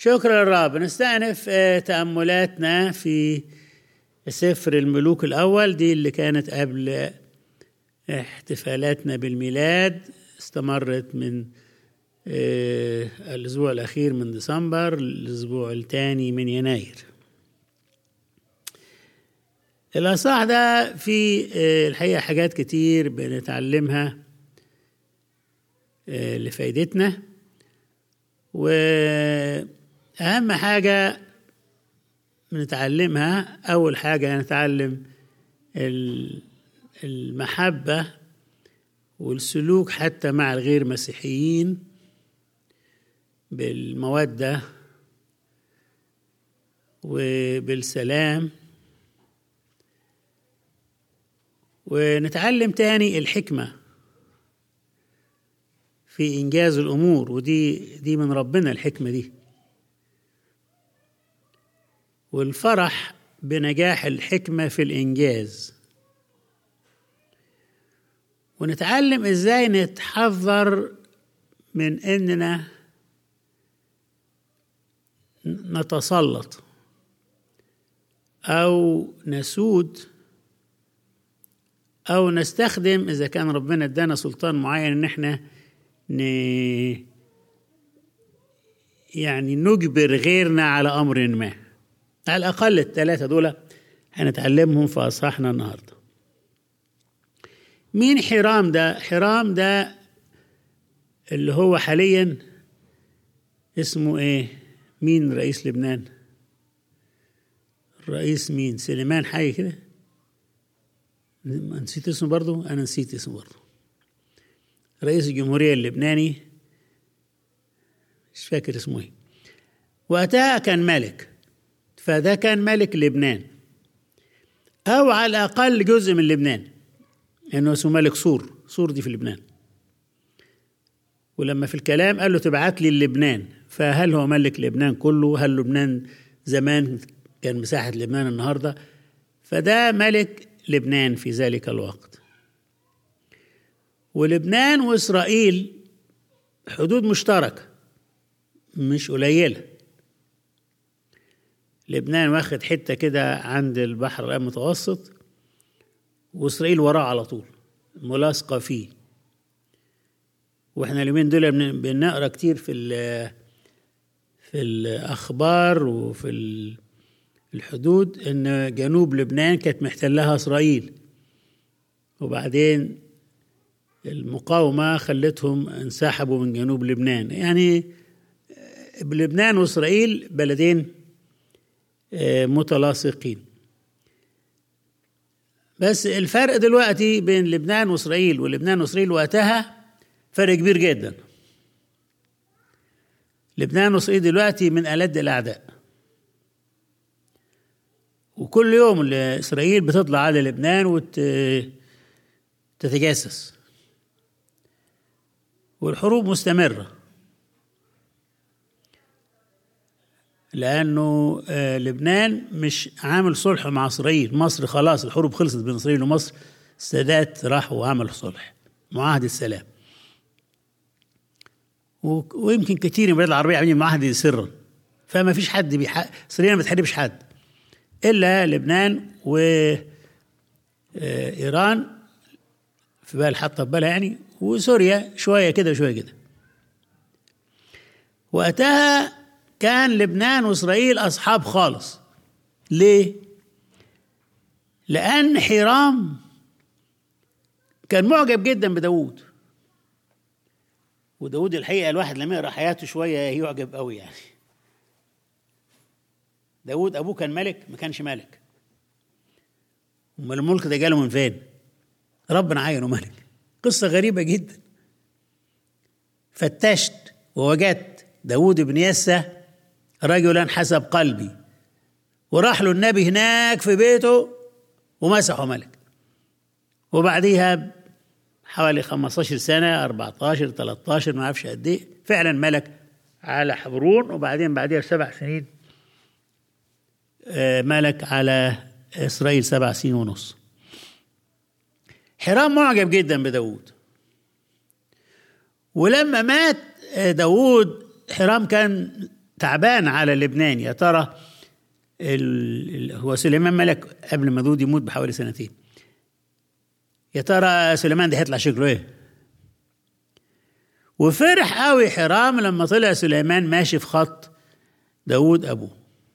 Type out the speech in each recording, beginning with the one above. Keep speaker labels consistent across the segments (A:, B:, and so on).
A: شكرا للرب نستأنف آه، تأملاتنا في سفر الملوك الأول دي اللي كانت قبل احتفالاتنا بالميلاد استمرت من آه، الأسبوع الأخير من ديسمبر الأسبوع الثاني من يناير الأصح ده في آه، الحقيقة حاجات كتير بنتعلمها آه، لفايدتنا وأهم حاجة بنتعلمها أول حاجة نتعلم ال- المحبة والسلوك حتى مع الغير مسيحيين بالمودة وبالسلام ونتعلم تاني الحكمة في إنجاز الأمور ودي دي من ربنا الحكمة دي والفرح بنجاح الحكمة في الإنجاز ونتعلم إزاي نتحذر من إننا نتسلط أو نسود أو نستخدم إذا كان ربنا ادانا سلطان معين إن إحنا ن... يعني نجبر غيرنا على أمر ما على الأقل الثلاثة دول هنتعلمهم في أصحاحنا النهاردة مين حرام ده؟ حرام ده اللي هو حاليا اسمه ايه؟ مين رئيس لبنان؟ الرئيس مين؟ سليمان حي كده؟ نسيت اسمه برضه؟ أنا نسيت اسمه برضه رئيس الجمهورية اللبناني مش فاكر اسمه ايه وقتها كان ملك فده كان ملك لبنان أو على الأقل جزء من لبنان لأنه اسمه ملك سور سور دي في لبنان ولما في الكلام قال له تبعت لي لبنان فهل هو ملك لبنان كله هل لبنان زمان كان مساحة لبنان النهاردة فده ملك لبنان في ذلك الوقت ولبنان وإسرائيل حدود مشتركة مش قليلة لبنان واخد حتة كده عند البحر المتوسط وإسرائيل وراه على طول ملاصقة فيه واحنا اليومين دول بن- بنقرا كتير في ال- في الاخبار وفي ال- الحدود ان جنوب لبنان كانت محتلها اسرائيل وبعدين المقاومه خلتهم انسحبوا من جنوب لبنان يعني لبنان واسرائيل بلدين آه، متلاصقين بس الفرق دلوقتي بين لبنان واسرائيل ولبنان واسرائيل وقتها فرق كبير جدا لبنان واسرائيل دلوقتي من ألد الأعداء وكل يوم إسرائيل بتطلع على لبنان وتتجسس والحروب مستمرة لأنه آه، لبنان مش عامل صلح مع إسرائيل مصر خلاص الحروب خلصت بين إسرائيل ومصر السادات راح وعمل صلح معاهدة السلام و- ويمكن كتير من البلاد العربية عاملين معاهدة سرا فما فيش حد بيح... إسرائيل ما بتحاربش حد إلا لبنان و آه، إيران في بال حاطة في بالها يعني وسوريا شوية كده وشوية كده وقتها كان لبنان وإسرائيل أصحاب خالص ليه؟ لأن حرام كان معجب جدا بداوود وداود الحقيقة الواحد لما يقرأ حياته شوية يعجب قوي يعني داود أبوه كان ملك ما كانش ملك أمال الملك ده جاله من فين ربنا عينه ملك قصة غريبة جدا فتشت ووجدت داود بن يسى رجلا حسب قلبي وراح له النبي هناك في بيته ومسحه ملك وبعديها حوالي 15 سنة 14 13 ما اعرفش قد ايه فعلا ملك على حبرون وبعدين بعديها بسبع سنين آه، ملك على اسرائيل سبع سنين ونص حرام معجب جدا بداود ولما مات آه، داود حرام كان تعبان على لبنان يا ترى ال... ال... هو سليمان ملك قبل ما داود يموت بحوالي سنتين يا ترى سليمان ده هيطلع شكله ايه وفرح قوي حرام لما طلع سليمان ماشي في خط داود ابوه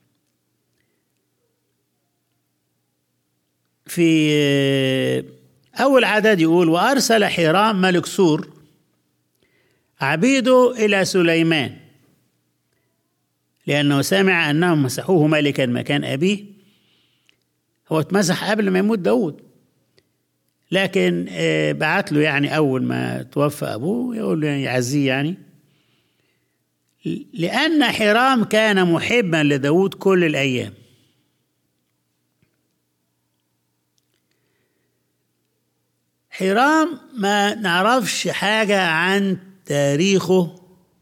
A: في اول عدد يقول وارسل حرام ملك سور عبيده الى سليمان لانه سمع انهم مسحوه ملكا مكان ابيه هو اتمسح قبل ما يموت داود لكن بعت له يعني اول ما توفى ابوه يقول له يعزيه يعني لان حرام كان محبا لداود كل الايام حرام ما نعرفش حاجه عن تاريخه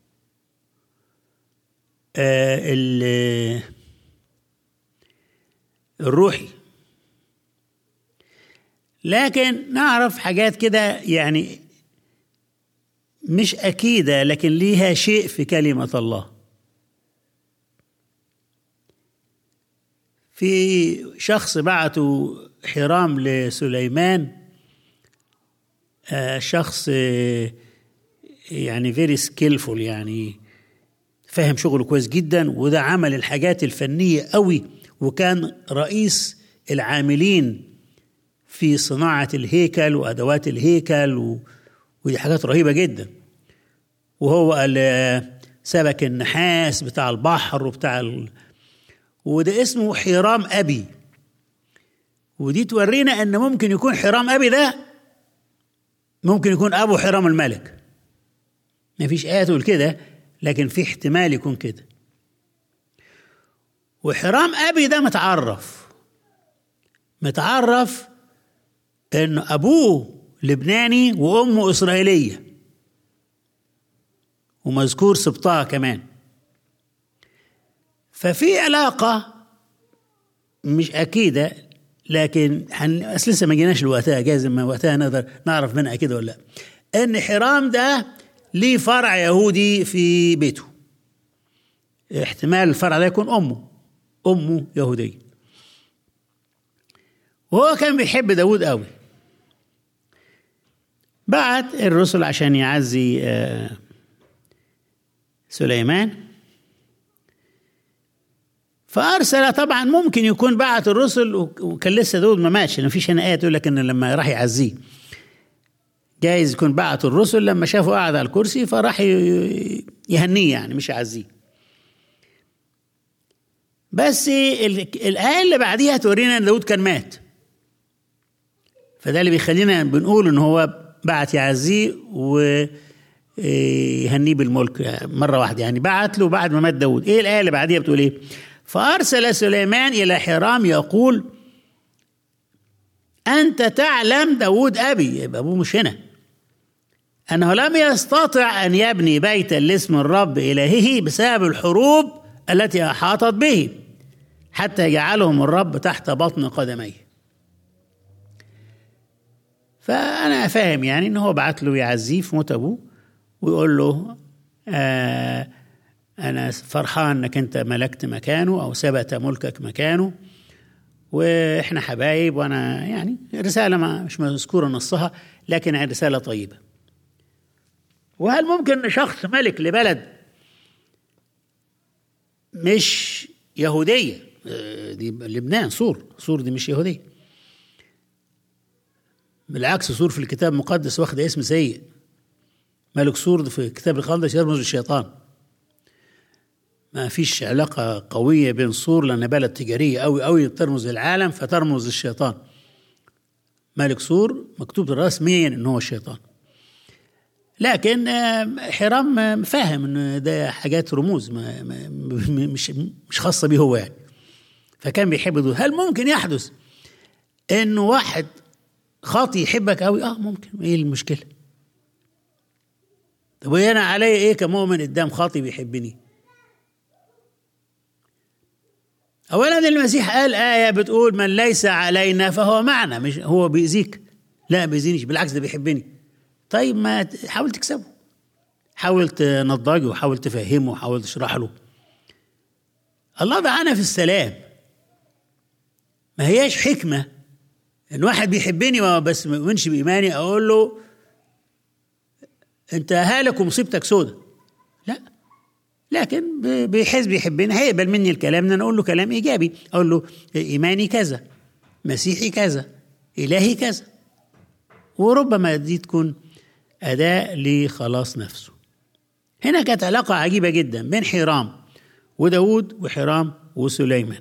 A: الروحي لكن نعرف حاجات كده يعني مش أكيدة لكن ليها شيء في كلمة الله في شخص بعته حرام لسليمان شخص يعني فيري سكيلفول يعني فاهم شغله كويس جدا وده عمل الحاجات الفنية قوي وكان رئيس العاملين في صناعة الهيكل وأدوات الهيكل و... ودي حاجات رهيبة جدا وهو سبك النحاس بتاع البحر وبتاع ال... وده اسمه حرام أبي ودي تورينا أن ممكن يكون حرام أبي ده ممكن يكون أبو حرام الملك ما فيش آية تقول كده لكن في احتمال يكون كده وحرام أبي ده متعرف متعرف ان ابوه لبناني وامه اسرائيليه ومذكور سبطها كمان ففي علاقه مش اكيده لكن حن... اصل لسه ما جيناش لوقتها جايز ما وقتها نقدر نعرف منها كده ولا لا ان حرام ده ليه فرع يهودي في بيته احتمال الفرع ده يكون امه امه يهوديه وهو كان بيحب داود قوي بعت الرسل عشان يعزي سليمان فارسل طبعا ممكن يكون بعت الرسل وكان لسه داود ما ماتش ما فيش هنا ايه تقول لك ان لما راح يعزيه جايز يكون بعت الرسل لما شافه قاعد على الكرسي فراح يهنيه يعني مش يعزيه بس الايه اللي بعديها تورينا ان داود كان مات فده اللي بيخلينا بنقول ان هو بعت يعزيه ويهنيه بالملك مرة واحدة يعني بعت له بعد ما مات داود ايه الآية اللي بعديها بتقول ايه فأرسل سليمان إلى حرام يقول أنت تعلم داود أبي يبقى أبوه مش هنا أنه لم يستطع أن يبني بيتا لاسم الرب إلهه بسبب الحروب التي أحاطت به حتى يجعلهم الرب تحت بطن قدميه فأنا فاهم يعني إن هو بعت له يعزيه في موت أبوه ويقول له آه أنا فرحان إنك أنت ملكت مكانه أو ثبت ملكك مكانه وإحنا حبايب وأنا يعني رسالة ما مش مذكورة نصها لكن رسالة طيبة وهل ممكن شخص ملك لبلد مش يهودية دي لبنان سور سور دي مش يهودية بالعكس سور في الكتاب المقدس واخد اسم سيء ملك سور في الكتاب المقدس يرمز للشيطان ما فيش علاقة قوية بين سور لأن بلد تجارية أوي أوي ترمز للعالم فترمز للشيطان ملك سور مكتوب رسميا إن هو الشيطان لكن حرام فاهم ان ده حاجات رموز ما ما مش مش خاصه بيه هو يعني فكان بيحب دول هل ممكن يحدث انه واحد خاطي يحبك قوي اه ممكن ايه المشكله طب وانا علي ايه كمؤمن قدام خاطي بيحبني اولا المسيح قال ايه بتقول من ليس علينا فهو معنا مش هو بيأذيك لا بيأذينيش بالعكس ده بيحبني طيب ما حاول تكسبه حاول تنضجه وحاول تفهمه وحاول تشرح له الله دعانا في السلام ما هياش حكمة إن واحد بيحبني بس ما يؤمنش بإيماني أقول له أنت هالك ومصيبتك سودة لا لكن بحيث بيحبني هيقبل مني الكلام ان انا اقول له كلام ايجابي اقول له ايماني كذا مسيحي كذا الهي كذا وربما دي تكون اداه لخلاص نفسه هنا كانت علاقه عجيبه جدا بين حرام وداود وحرام وسليمان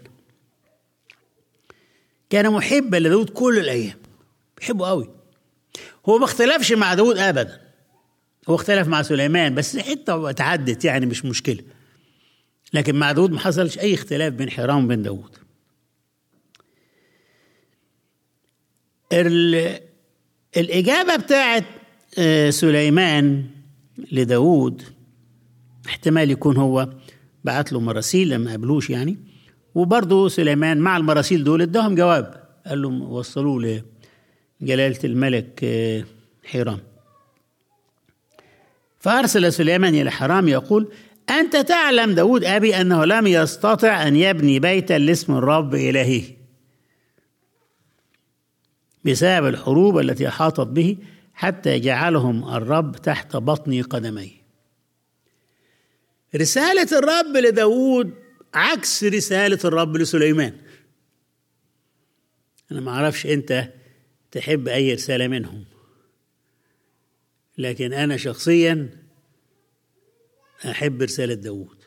A: كان محبا لداود كل الايام بيحبه قوي هو ما اختلفش مع داود ابدا هو اختلف مع سليمان بس حته اتعدت يعني مش مشكله لكن مع داود ما حصلش اي اختلاف بين حرام وبين داود الإجابة بتاعت سليمان لداود احتمال يكون هو بعت له مراسيل لما قابلوش يعني وبرضه سليمان مع المراسيل دول اداهم جواب قال لهم وصلوا لجلالة الملك حرام فأرسل سليمان إلى حرام يقول أنت تعلم داود أبي أنه لم يستطع أن يبني بيتا لاسم الرب إلهه بسبب الحروب التي أحاطت به حتى جعلهم الرب تحت بطن قدميه رسالة الرب لداود عكس رسالة الرب لسليمان أنا ما أعرفش أنت تحب أي رسالة منهم لكن أنا شخصيا أحب رسالة داود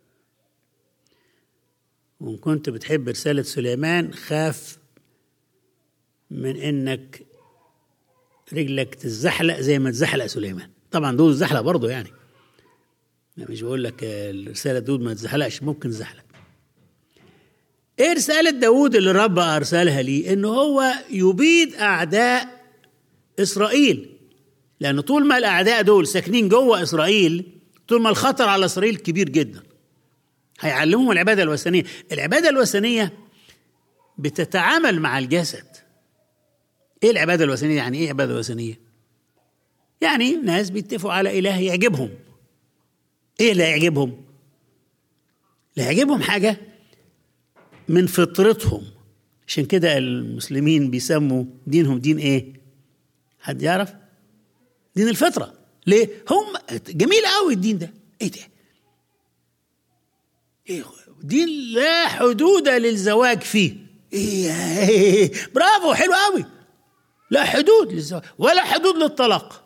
A: وإن كنت بتحب رسالة سليمان خاف من إنك رجلك تتزحلق زي ما تزحلق سليمان طبعا داود زحلق برضه يعني مش بقول لك رسالة داود ما تزحلقش ممكن تزحلق ايه رسالة داود اللي الرب أرسلها لي إن هو يبيد أعداء إسرائيل لأن طول ما الأعداء دول ساكنين جوه إسرائيل طول ما الخطر على إسرائيل كبير جدا هيعلمهم العبادة الوثنية العبادة الوثنية بتتعامل مع الجسد ايه العبادة الوثنية يعني ايه عبادة وثنية يعني ناس بيتفقوا على إله يعجبهم ايه اللي يعجبهم اللي يعجبهم حاجة من فطرتهم عشان كده المسلمين بيسموا دينهم دين ايه حد يعرف دين الفطرة ليه هم جميل قوي الدين ده ايه ده ايه دين لا حدود للزواج فيه إيه, إيه برافو حلو قوي لا حدود للزواج ولا حدود للطلاق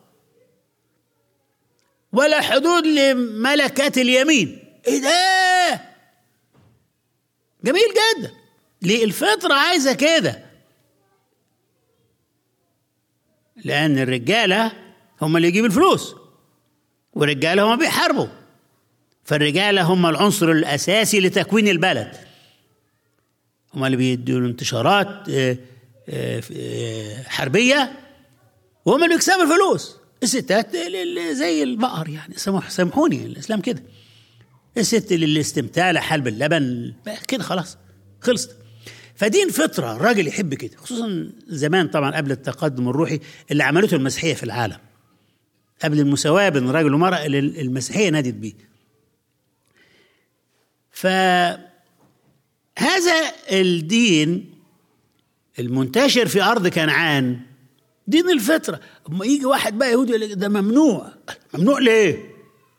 A: ولا حدود لملكة اليمين ايه ده جميل جدا ليه الفطرة عايزة كده لأن الرجالة هم اللي يجيبوا الفلوس والرجالة هم بيحاربوا فالرجالة هم العنصر الأساسي لتكوين البلد هم اللي بيدوا انتشارات حربية وهم اللي بيكسبوا الفلوس الستات زي البقر يعني سامحوني الإسلام كده الست للاستمتاع لحلب اللبن كده خلاص خلصت فدين فطرة الراجل يحب كده خصوصا زمان طبعا قبل التقدم الروحي اللي عملته المسيحية في العالم قبل المساواة بين الراجل والمرأة اللي المسيحية نادت بيه فهذا الدين المنتشر في أرض كنعان دين الفطرة اما يجي واحد بقى يهودي يقول ده ممنوع ممنوع ليه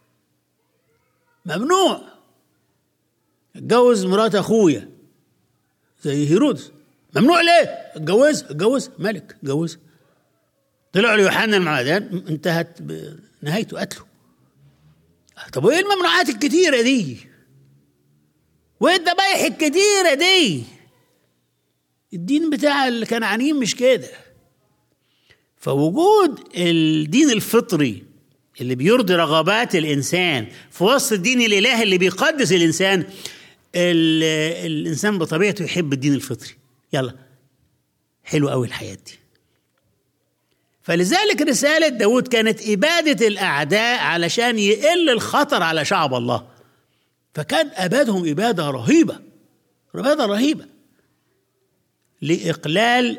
A: ممنوع اتجوز مرات اخويا زي هيرودس ممنوع ليه اتجوز اتجوز ملك اتجوز طلع له يوحنا المعمدان انتهت نهايته قتله طب وايه الممنوعات الكتيره دي وايه الذبايح الكتيره دي الدين بتاع الكنعانيين مش كده فوجود الدين الفطري اللي بيرضي رغبات الانسان في وسط الدين الالهي اللي بيقدس الانسان الانسان بطبيعته يحب الدين الفطري يلا حلو قوي الحياه دي فلذلك رسالة داود كانت إبادة الأعداء علشان يقل الخطر على شعب الله فكان أبادهم إبادة رهيبة إبادة رهيبة لإقلال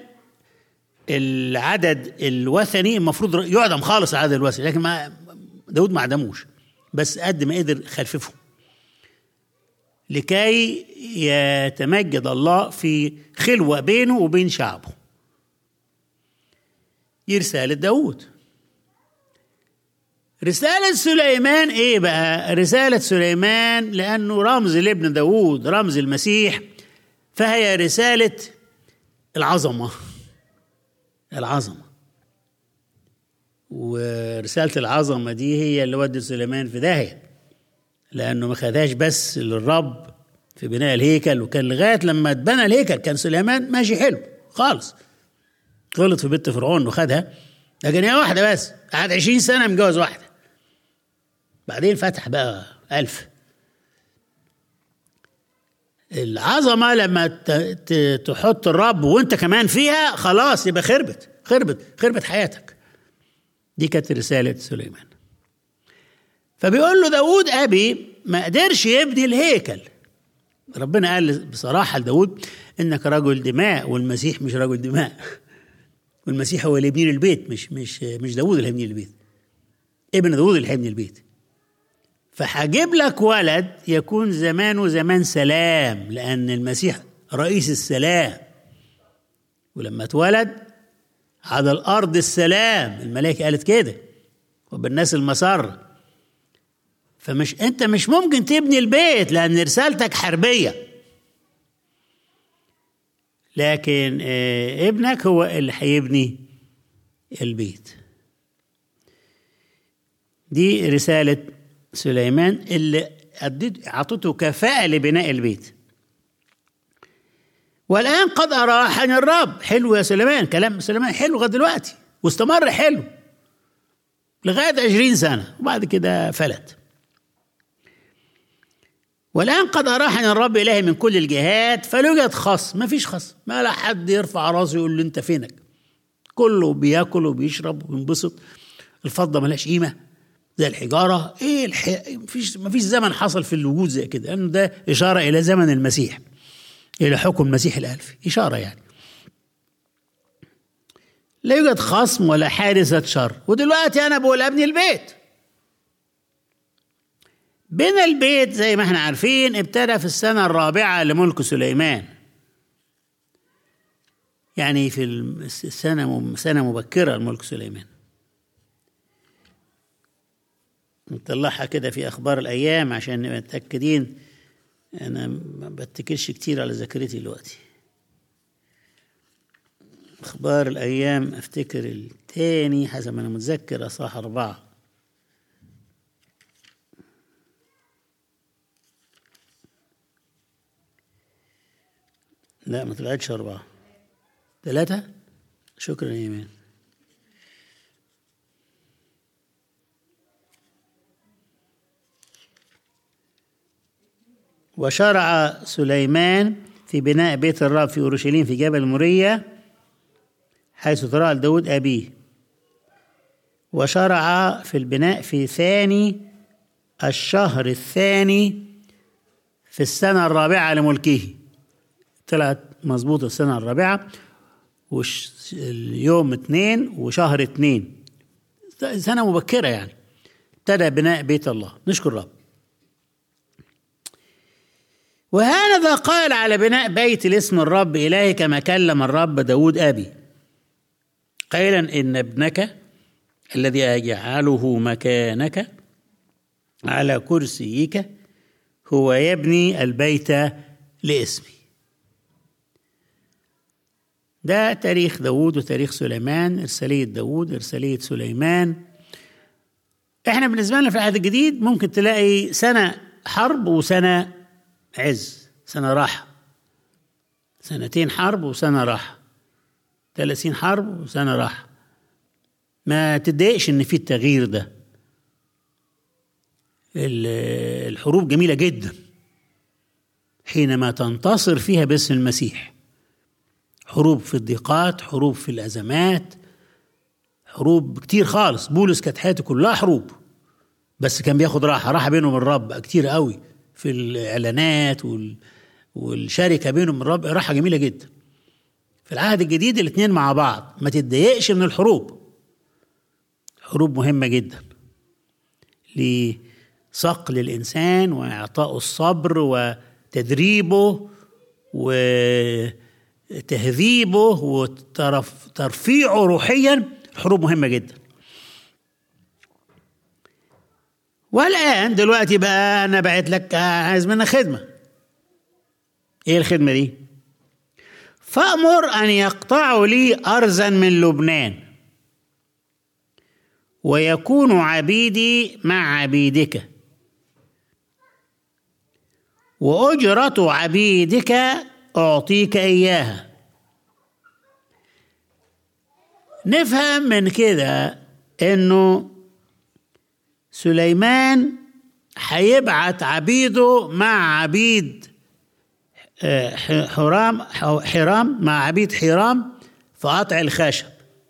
A: العدد الوثني المفروض يعدم خالص العدد الوثني لكن ما داود ما عدموش بس قد ما قدر خففهم لكي يتمجد الله في خلوة بينه وبين شعبه دي رسالة داود رسالة سليمان ايه بقى رسالة سليمان لأنه رمز لابن داود رمز المسيح فهي رسالة العظمة العظمة ورسالة العظمة دي هي اللي ودت سليمان في داهية لأنه ما خدهاش بس للرب في بناء الهيكل وكان لغاية لما اتبنى الهيكل كان سليمان ماشي حلو خالص غلط في بنت فرعون وخدها لكن هي واحدة بس قعد عشرين سنة متجوز واحدة بعدين فتح بقى ألف العظمة لما تحط الرب وانت كمان فيها خلاص يبقى خربت خربت خربت حياتك دي كانت رسالة سليمان فبيقول له داود أبي ما قدرش يبني الهيكل ربنا قال بصراحة لداود إنك رجل دماء والمسيح مش رجل دماء والمسيح هو اللي يبني البيت مش مش مش داود اللي هيبني البيت ابن داود اللي هيبني البيت فهجيب لك ولد يكون زمانه زمان سلام لأن المسيح رئيس السلام ولما اتولد على الأرض السلام الملائكة قالت كده وبالناس المسر فمش أنت مش ممكن تبني البيت لأن رسالتك حربية لكن ابنك هو اللي هيبني البيت دي رسالة سليمان اللي أعطته كفاءة لبناء البيت والآن قد أراحني الرب حلو يا سليمان كلام سليمان حلو لغاية دلوقتي واستمر حلو لغاية عشرين سنة وبعد كده فلت والآن قد أراحني الرب إلهي من كل الجهات فلوجد خصم ما فيش خصم ما لا حد يرفع راسه يقول له أنت فينك كله بياكل وبيشرب وينبسط الفضة ملهاش قيمة زي الحجارة إيه الح... مفيش مفيش زمن حصل في الوجود زي كده لأنه ده إشارة إلى زمن المسيح إلى حكم المسيح الألفي إشارة يعني لا يوجد خصم ولا حارسة شر ودلوقتي أنا بقول أبني البيت بنى البيت زي ما احنا عارفين ابتدى في السنة الرابعة لملك سليمان يعني في السنة سنة مبكرة لملك سليمان نطلعها كده في أخبار الأيام عشان نبقى متأكدين أنا ما بتكلش كتير على ذاكرتي دلوقتي أخبار الأيام أفتكر التاني حسب ما أنا متذكر أصح أربعة لا ما طلعتش أربعة ثلاثة شكرا يا إيمان وشرع سليمان في بناء بيت الرب في أورشليم في جبل موريا حيث ترى داود أبيه وشرع في البناء في ثاني الشهر الثاني في السنة الرابعة لملكه طلعت مظبوط السنة الرابعة واليوم اثنين وشهر اثنين سنة مبكرة يعني ابتدى بناء بيت الله نشكر الرب وهذا قال على بناء بيت الاسم الرب إلهي كما كلم الرب داود أبي قائلا إن ابنك الذي أجعله مكانك على كرسيك هو يبني البيت لاسمي ده تاريخ داود وتاريخ سليمان إرسالية داود إرسالية سليمان احنا بالنسبة لنا في العهد الجديد ممكن تلاقي سنة حرب وسنة عز سنة راحة سنتين حرب وسنة راحة ثلاثين حرب وسنة راحة ما تتضايقش ان في التغيير ده الحروب جميلة جدا حينما تنتصر فيها باسم المسيح حروب في الضيقات حروب في الأزمات حروب كتير خالص بولس كانت حياته كلها حروب بس كان بياخد راحة راحة بينه وبين الرب كتير قوي في الإعلانات وال... والشركة بينهم من الرب راحة جميلة جدا في العهد الجديد الاثنين مع بعض ما تتضايقش من الحروب حروب مهمة جدا لصقل الإنسان وإعطائه الصبر تدريبه وتهذيبه وترفيعه روحيا حروب مهمة جدا والآن دلوقتي بقى أنا بعت لك عايز منك خدمة إيه الخدمة دي؟ فأمر أن يقطعوا لي أرزا من لبنان ويكون عبيدي مع عبيدك وأجرة عبيدك أعطيك إياها نفهم من كده إنه سليمان هيبعت عبيده مع عبيد حرام حرام مع عبيد حرام في قطع الخشب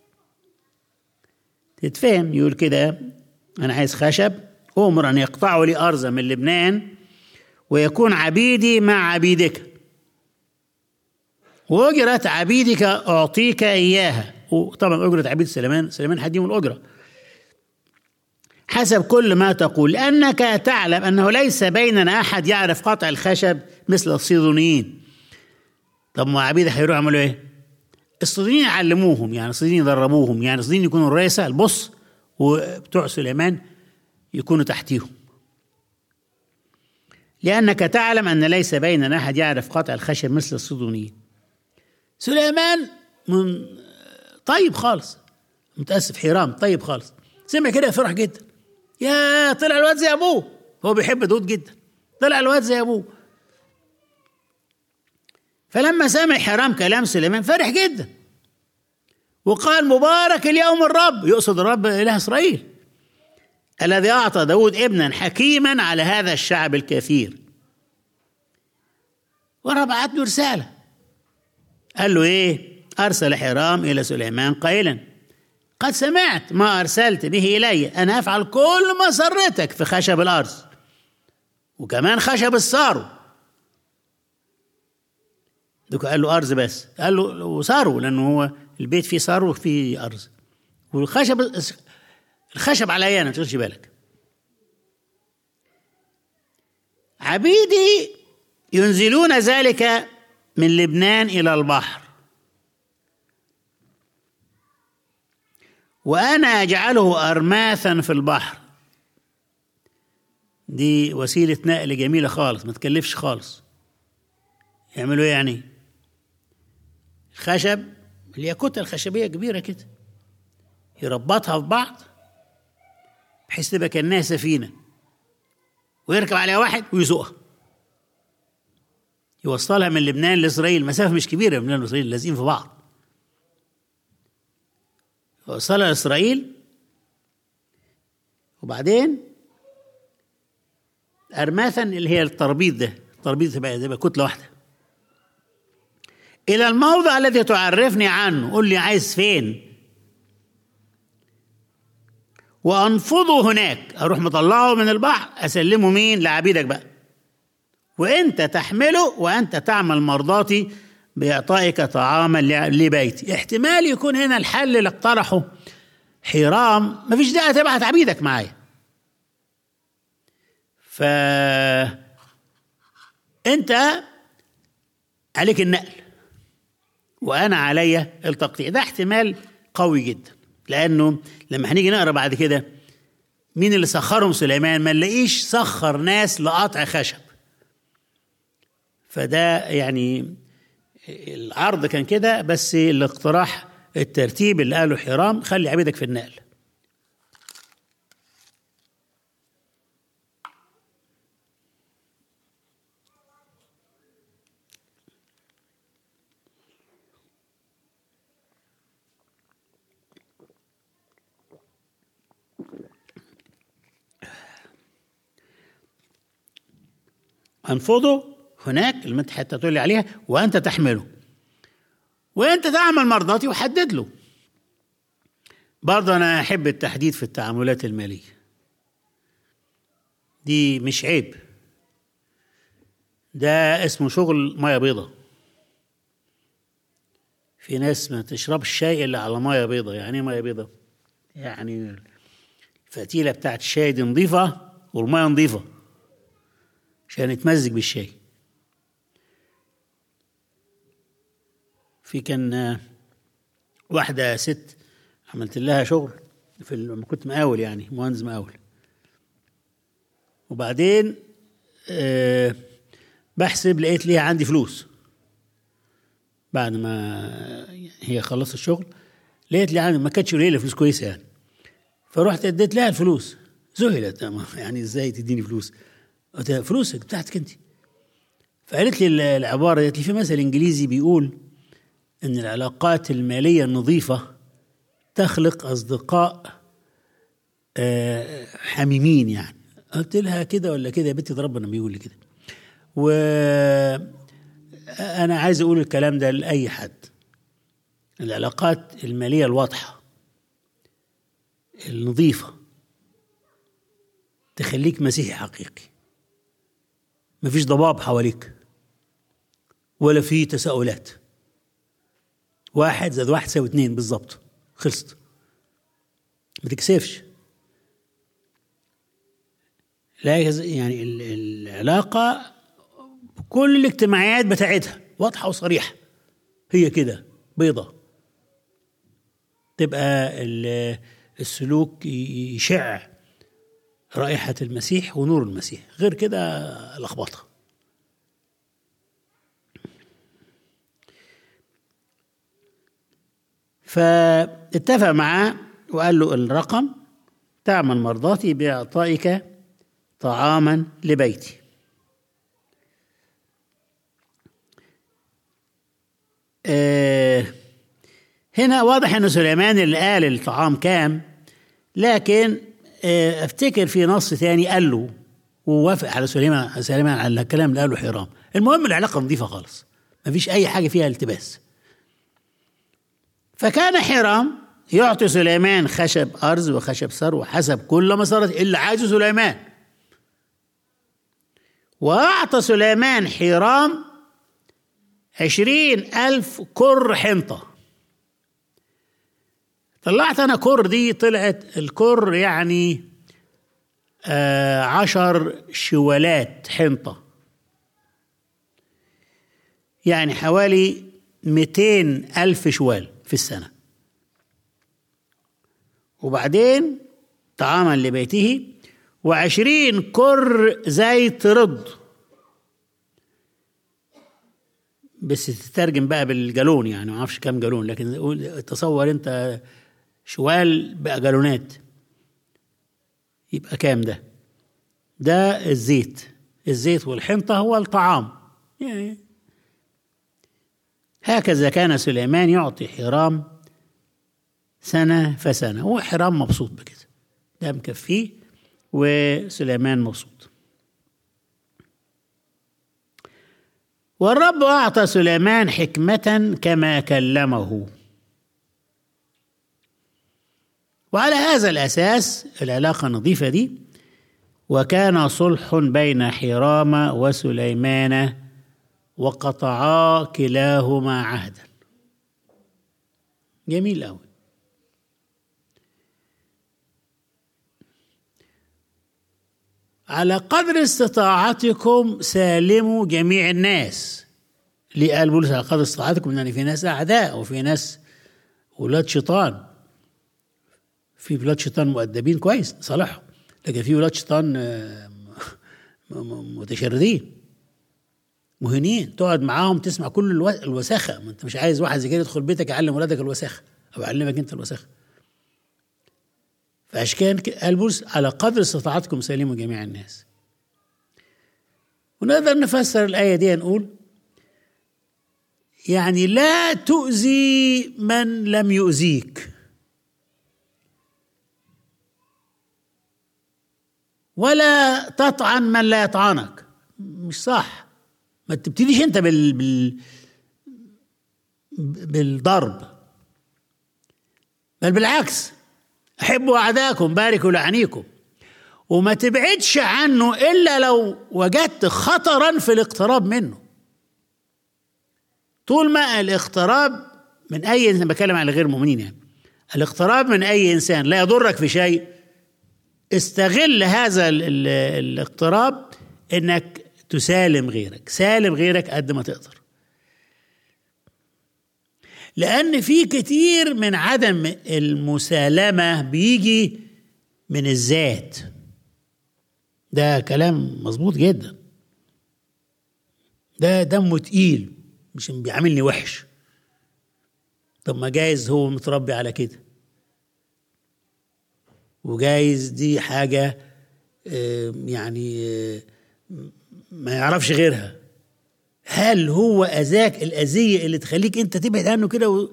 A: تتفهم يقول كده أنا عايز خشب أمر أن يقطعوا لي أرزا من لبنان ويكون عبيدي مع عبيدك وأجرة عبيدك أعطيك إياها وطبعا أجرة عبيد سليمان سليمان هديهم الأجرة حسب كل ما تقول لأنك تعلم أنه ليس بيننا أحد يعرف قطع الخشب مثل الصيدونيين طب ما عبيد هيروحوا يعملوا إيه؟ الصيدونيين علموهم يعني الصيدونيين دربوهم يعني الصيدونيين يكونوا الرئيسة البص وبتوع سليمان يكونوا تحتيهم لأنك تعلم أن ليس بيننا أحد يعرف قطع الخشب مثل الصيدونيين سليمان من طيب خالص متأسف حرام طيب خالص سمع كده فرح جدا يا طلع الواد زي ابوه هو بيحب داود جدا طلع الواد زي ابوه فلما سمع حرام كلام سليمان فرح جدا وقال مبارك اليوم الرب يقصد الرب اله اسرائيل الذي اعطى داود ابنا حكيما على هذا الشعب الكثير ورب بعت له رساله قال له ايه ارسل حرام الى سليمان قائلا قد سمعت ما أرسلت به إلي أنا أفعل كل ما سرتك في خشب الأرض وكمان خشب الصارو دوك قال له أرز بس قال له وصارو لأنه هو البيت فيه صارو وفيه أرز والخشب الخشب على أنا ما تشغلش بالك عبيدي ينزلون ذلك من لبنان إلى البحر وأنا أجعله أرماثا في البحر دي وسيلة نقل جميلة خالص ما تكلفش خالص يعملوا ايه يعني الخشب الياقوتة الخشبية كبيرة كده يربطها في بعض بحيث تبقى كأنها سفينة ويركب عليها واحد ويسوقها يوصلها من لبنان لإسرائيل مسافة مش كبيرة من لبنان لإسرائيل لازقين في بعض وصلها لإسرائيل وبعدين أرماثا اللي هي التربيط ده التربيط تبقى تبقى كتلة واحدة إلى الموضع الذي تعرفني عنه قول لي عايز فين وأنفضه هناك أروح مطلعه من البحر أسلمه مين لعبيدك بقى وأنت تحمله وأنت تعمل مرضاتي بإعطائك طعاما لبيتي احتمال يكون هنا الحل اللي اقترحه حرام مفيش داعي تبعت عبيدك معايا ف انت عليك النقل وانا علي التقطيع ده احتمال قوي جدا لانه لما هنيجي نقرا بعد كده مين اللي سخرهم سليمان ما نلاقيش سخر ناس لقطع خشب فده يعني العرض كان كده بس الاقتراح الترتيب اللي قاله حرام خلي عبيدك في النقل انفضه هناك اللي انت حتى تقول لي عليها وانت تحمله وانت تعمل مرضاتي وحدد له برضه انا احب التحديد في التعاملات الماليه دي مش عيب ده اسمه شغل ميه بيضة في ناس ما تشربش شاي الا على ميه بيضة يعني ايه ميه بيضة يعني الفتيلة بتاعت الشاي دي نظيفة والميه نظيفة عشان يتمزج بالشاي في كان آه، واحدة ست عملت لها شغل في ال- لما كنت مقاول يعني مهندس مقاول وبعدين آه، بحسب لقيت ليها عندي فلوس بعد ما هي خلصت الشغل لقيت لي عندي ما كانتش قليله فلوس كويسه يعني فرحت اديت لها الفلوس ذهلت أما يعني ازاي تديني فلوس قلت لها فلوسك بتاعتك انت فقالت لي ال- العباره قالت لي في مثل انجليزي بيقول ان العلاقات الماليه النظيفه تخلق اصدقاء آه، حميمين يعني قلت لها كده ولا كده يا بنتي ده ربنا بيقول لي كده و انا عايز اقول الكلام ده لاي حد العلاقات الماليه الواضحه النظيفه تخليك مسيحي حقيقي مفيش ضباب حواليك ولا في تساؤلات واحد زائد واحد يساوي اتنين بالظبط خلصت ما تكسفش لا يز- يعني ال- العلاقة كل الاجتماعيات بتاعتها واضحة وصريحة هي كده بيضة تبقى ال- السلوك ي- يشع رائحة المسيح ونور المسيح غير كده لخبطة فاتفق معاه وقال له الرقم تعمل مرضاتي بإعطائك طعاما لبيتي آه هنا واضح ان سليمان اللي قال الطعام كام لكن آه افتكر في نص ثاني قال له ووافق على سليمان سليمان على الكلام اللي قاله حرام المهم العلاقه نظيفه خالص ما فيش اي حاجه فيها التباس فكان حرام يعطي سليمان خشب أرز وخشب ثروة حسب كل مسارة اللي عايزه سليمان وأعطى سليمان حرام عشرين ألف كر حنطة طلعت أنا كر دي طلعت الكر يعني آه عشر شوالات حنطة يعني حوالي ميتين ألف شوال في السنة وبعدين طعاما لبيته وعشرين كر زيت رد بس تترجم بقى بالجالون يعني ما اعرفش كام جالون لكن قول- تصور انت شوال بقى جالونات يبقى كام ده ده الزيت الزيت والحنطة هو الطعام يعني هكذا كان سليمان يعطي حرام سنة فسنة هو حرام مبسوط بكده ده مكفيه وسليمان مبسوط والرب أعطى سليمان حكمة كما كلمه وعلى هذا الأساس العلاقة النظيفة دي وكان صلح بين حرام وسليمان وقطعا كلاهما عهدا جميل أوي على قدر استطاعتكم سالموا جميع الناس ليه قال بولس على قدر استطاعتكم ان في ناس اعداء وفي ناس ولاد شيطان في ولاد شيطان مؤدبين كويس صالحهم لكن في ولاد شيطان آه، م- م- متشردين مهنين تقعد معاهم تسمع كل الو- الوساخه ما انت مش عايز واحد زي كده يدخل بيتك يعلم ولادك الوساخه او يعلمك انت الوساخه فعشان كده قال بولس على قدر استطاعتكم سلموا جميع الناس ونقدر نفسر الآية دي نقول يعني لا تؤذي من لم يؤذيك ولا تطعن من لا يطعنك مش صح ما تبتديش انت بال, بال بالضرب بل بالعكس احبوا اعداءكم باركوا لعنيكم وما تبعدش عنه الا لو وجدت خطرا في الاقتراب منه طول ما الاقتراب من اي انسان بتكلم عن غير المؤمنين يعني الاقتراب من اي انسان لا يضرك في شيء استغل هذا ال ال الاقتراب انك تسالم غيرك سالم غيرك قد ما تقدر لأن في كتير من عدم المسالمة بيجي من الذات ده كلام مظبوط جدا ده دمه تقيل مش بيعاملني وحش طب ما جايز هو متربي على كده وجايز دي حاجة يعني ما يعرفش غيرها هل هو أذاك الأذية اللي تخليك أنت تبعد عنه كده و...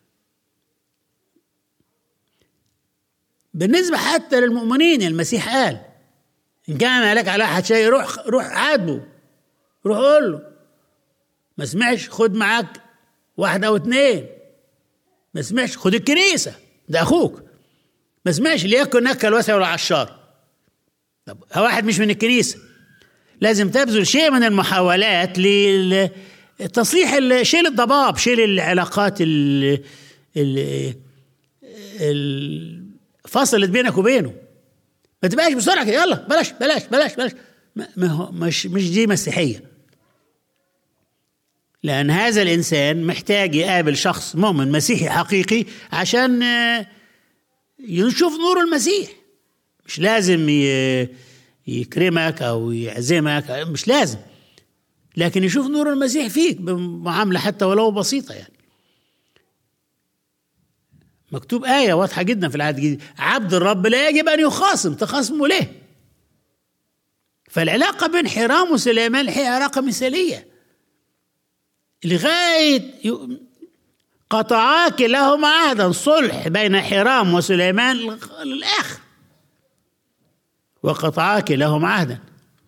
A: بالنسبة حتى للمؤمنين المسيح قال إن كان لك على أحد شيء روح روح عاتبه روح قول له ما سمعش خد معاك واحد أو اتنين ما سمعش خد الكنيسة ده أخوك ما سمعش ليكن نكل وسع ولا عشار طب واحد مش من الكنيسة لازم تبذل شيء من المحاولات لتصليح شيل الضباب شيل العلاقات ال فصلت بينك وبينه ما تبقاش بسرعه كده يلا بلاش بلاش بلاش بلاش ما هو مش مش دي مسيحيه لان هذا الانسان محتاج يقابل شخص مؤمن مسيحي حقيقي عشان يشوف نور المسيح مش لازم يكرمك او يعزمك مش لازم لكن يشوف نور المسيح فيك بمعامله حتى ولو بسيطه يعني مكتوب آية واضحة جدا في العهد الجديد عبد الرب لا يجب أن يخاصم تخاصمه ليه فالعلاقة بين حرام وسليمان هي علاقة مثالية لغاية قطعا كلاهما عهدا صلح بين حرام وسليمان للآخر وقطعا كلاهما عهدا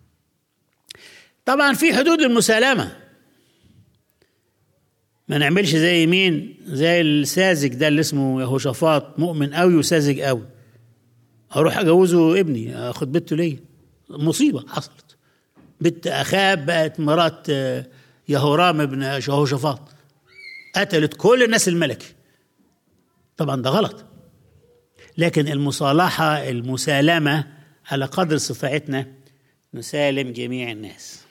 A: طبعا في حدود المسالمه ما نعملش زي مين زي الساذج ده اللي اسمه يهوشافاط مؤمن قوي وساذج قوي اروح اجوزه ابني اخد بنته ليا مصيبه حصلت بنت اخاب بقت مرات يهورام ابن يهوشافاط قتلت كل الناس الملكي طبعا ده غلط لكن المصالحه المسالمه على قدر استطاعتنا نسالم جميع الناس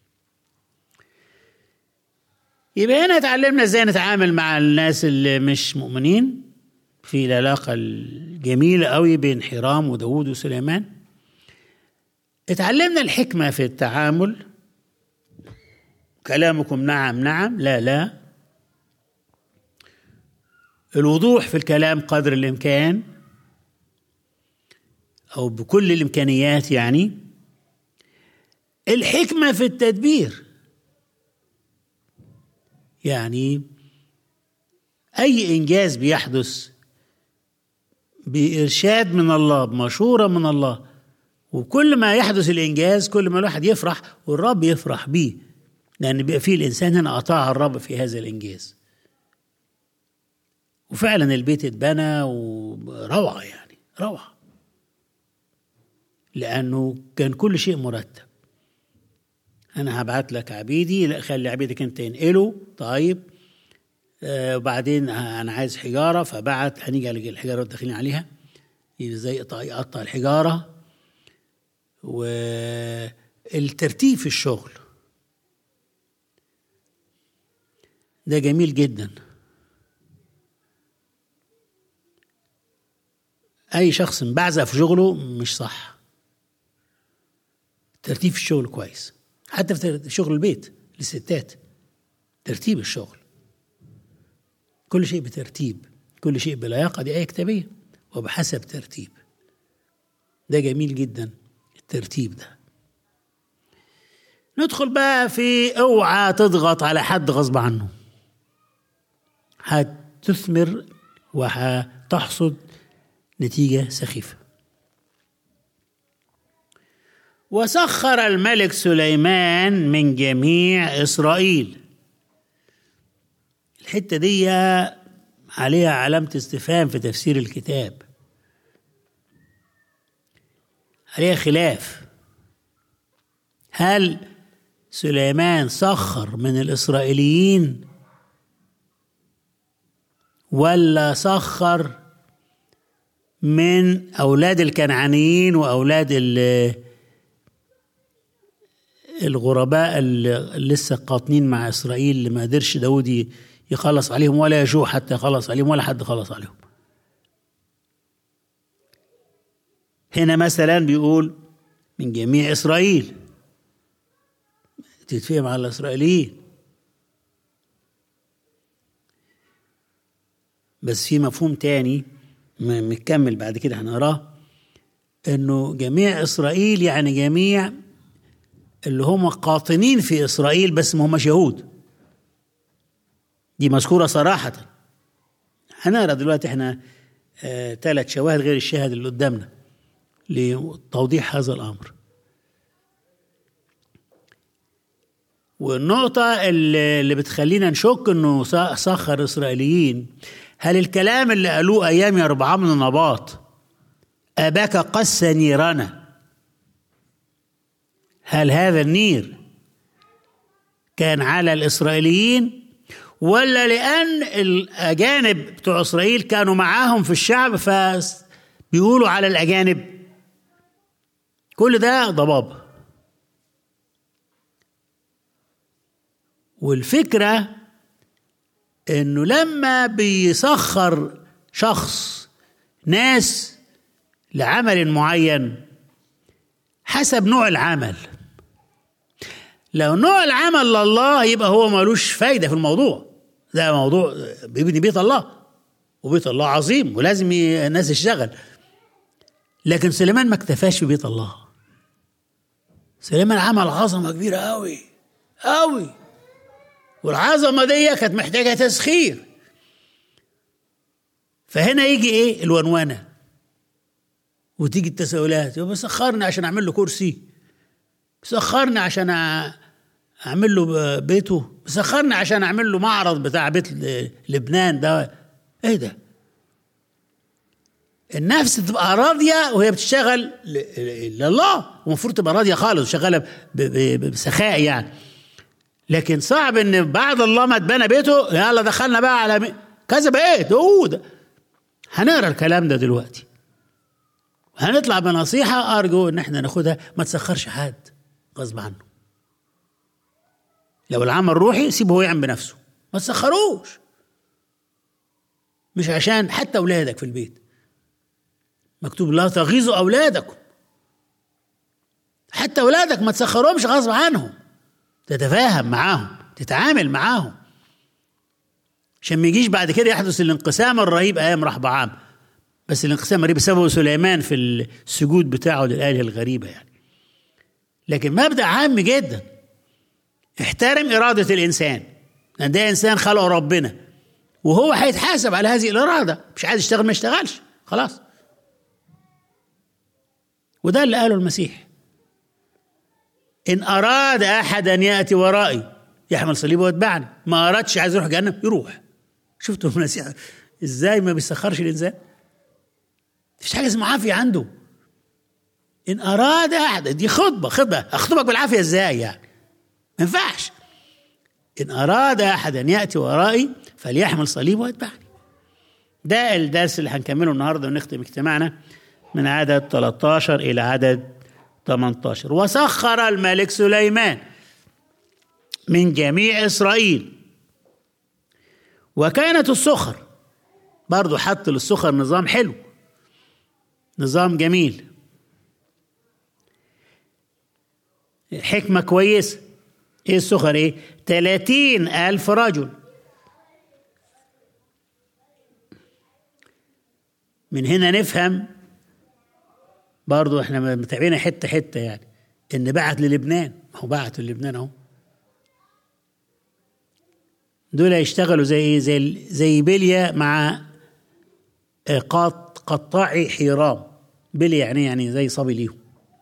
A: يبقى هنا اتعلمنا ازاي نتعامل مع الناس اللي مش مؤمنين في العلاقة الجميلة قوي بين حرام وداود وسليمان اتعلمنا الحكمة في التعامل كلامكم نعم نعم لا لا الوضوح في الكلام قدر الإمكان أو بكل الإمكانيات يعني الحكمة في التدبير يعني أي إنجاز بيحدث بإرشاد من الله بمشورة من الله وكل ما يحدث الإنجاز كل ما الواحد يفرح والرب يفرح بيه لأن بيبقى فيه الإنسان هنا أطاع الرب في هذا الإنجاز وفعلا البيت اتبنى وروعة يعني روعة لأنه كان كل شيء مرتب انا هبعت لك عبيدي لا خلي عبيدك انت ينقله طيب آه وبعدين انا عايز حجاره فبعت هنيجي على الحجاره داخلين عليها ازاي يقطع الحجاره والترتيب في الشغل ده جميل جدا اي شخص مبعزق في شغله مش صح ترتيب في الشغل كويس حتى في شغل البيت للستات ترتيب الشغل كل شيء بترتيب كل شيء بلياقة دي آية كتابية وبحسب ترتيب ده جميل جدا الترتيب ده ندخل بقى في اوعى تضغط على حد غصب عنه هتثمر وهتحصد نتيجة سخيفة وسخر الملك سليمان من جميع إسرائيل الحتة دي عليها علامة استفهام في تفسير الكتاب عليها خلاف هل سليمان سخر من الإسرائيليين ولا سخر من أولاد الكنعانيين وأولاد الغرباء اللي لسه قاطنين مع إسرائيل اللي ما قدرش داود يخلص عليهم ولا يشوع حتى يخلص عليهم ولا حد خلص عليهم هنا مثلا بيقول من جميع إسرائيل تتفهم على الإسرائيليين بس في مفهوم تاني مكمل بعد كده هنقراه انه جميع اسرائيل يعني جميع اللي هم قاطنين في اسرائيل بس ما هماش يهود دي مذكوره صراحه هنقرا دلوقتي احنا آه ثلاث شواهد غير الشاهد اللي قدامنا لتوضيح هذا الامر والنقطة اللي بتخلينا نشك انه سخر اسرائيليين هل الكلام اللي قالوه ايام يربعام من النباط اباك قس نيرنا هل هذا النير كان على الاسرائيليين ولا لان الاجانب بتوع اسرائيل كانوا معاهم في الشعب فبيقولوا على الاجانب كل ده ضباب والفكره انه لما بيسخر شخص ناس لعمل معين حسب نوع العمل لو نوع العمل لله يبقى هو ملوش فايده في الموضوع ده موضوع بيبني بيت الله وبيت الله عظيم ولازم الناس تشتغل لكن سليمان ما اكتفاش ببيت الله سليمان عمل عظمه كبيره قوي قوي والعظمه دي كانت محتاجه تسخير فهنا يجي ايه الونونه وتيجي التساؤلات بسخرني عشان اعمل له كرسي بسخرني عشان اعمل له بيته بسخرني عشان اعمل له معرض بتاع بيت لبنان ده ايه ده النفس تبقى راضيه وهي بتشتغل لله ومفروض تبقى راضيه خالص وشغاله بسخاء يعني لكن صعب ان بعد الله ما اتبنى بيته يلا دخلنا بقى على مي... كذا بيت هو ده هنقرا الكلام ده دلوقتي هنطلع بنصيحة أرجو إن احنا ناخدها ما تسخرش حد غصب عنه لو العمل روحي سيبه هو يعمل بنفسه ما تسخروش مش عشان حتى أولادك في البيت مكتوب لا تغيظوا أولادكم حتى أولادك ما تسخروهمش غصب عنهم تتفاهم معاهم تتعامل معاهم عشان ما يجيش بعد كده يحدث الانقسام الرهيب ايام رحبعام بس الانقسام الرهيب بسببه سليمان في السجود بتاعه للآلهة الغريبة يعني لكن مبدأ عام جدا احترم إرادة الإنسان لأن ده إنسان خلقه ربنا وهو هيتحاسب على هذه الإرادة مش عايز يشتغل ما يشتغلش خلاص وده اللي قاله المسيح إن أراد أحد أن يأتي ورائي يحمل صليبه ويتبعني ما أردش عايز يروح جهنم يروح شفتوا المسيح إزاي ما بيسخرش الإنسان مفيش حاجة اسمها عافية عنده إن أراد أحد دي خطبة خطبة أخطبك بالعافية إزاي يعني ما ينفعش إن أراد أحد أن يأتي ورائي فليحمل صليبه ويتبعني ده الدرس اللي هنكمله النهارده ونختم اجتماعنا من عدد 13 إلى عدد 18 وسخر الملك سليمان من جميع إسرائيل وكانت السخر برضو حط للسخر نظام حلو نظام جميل حكمة كويسة ايه السخر ايه تلاتين ألف رجل من هنا نفهم برضو احنا متابعين حته حته يعني ان بعت للبنان ما هو بعت للبنان اهو دول يشتغلوا زي زي زي بليا مع قاط قطاعي حيرام بليا يعني يعني زي صبي ليهم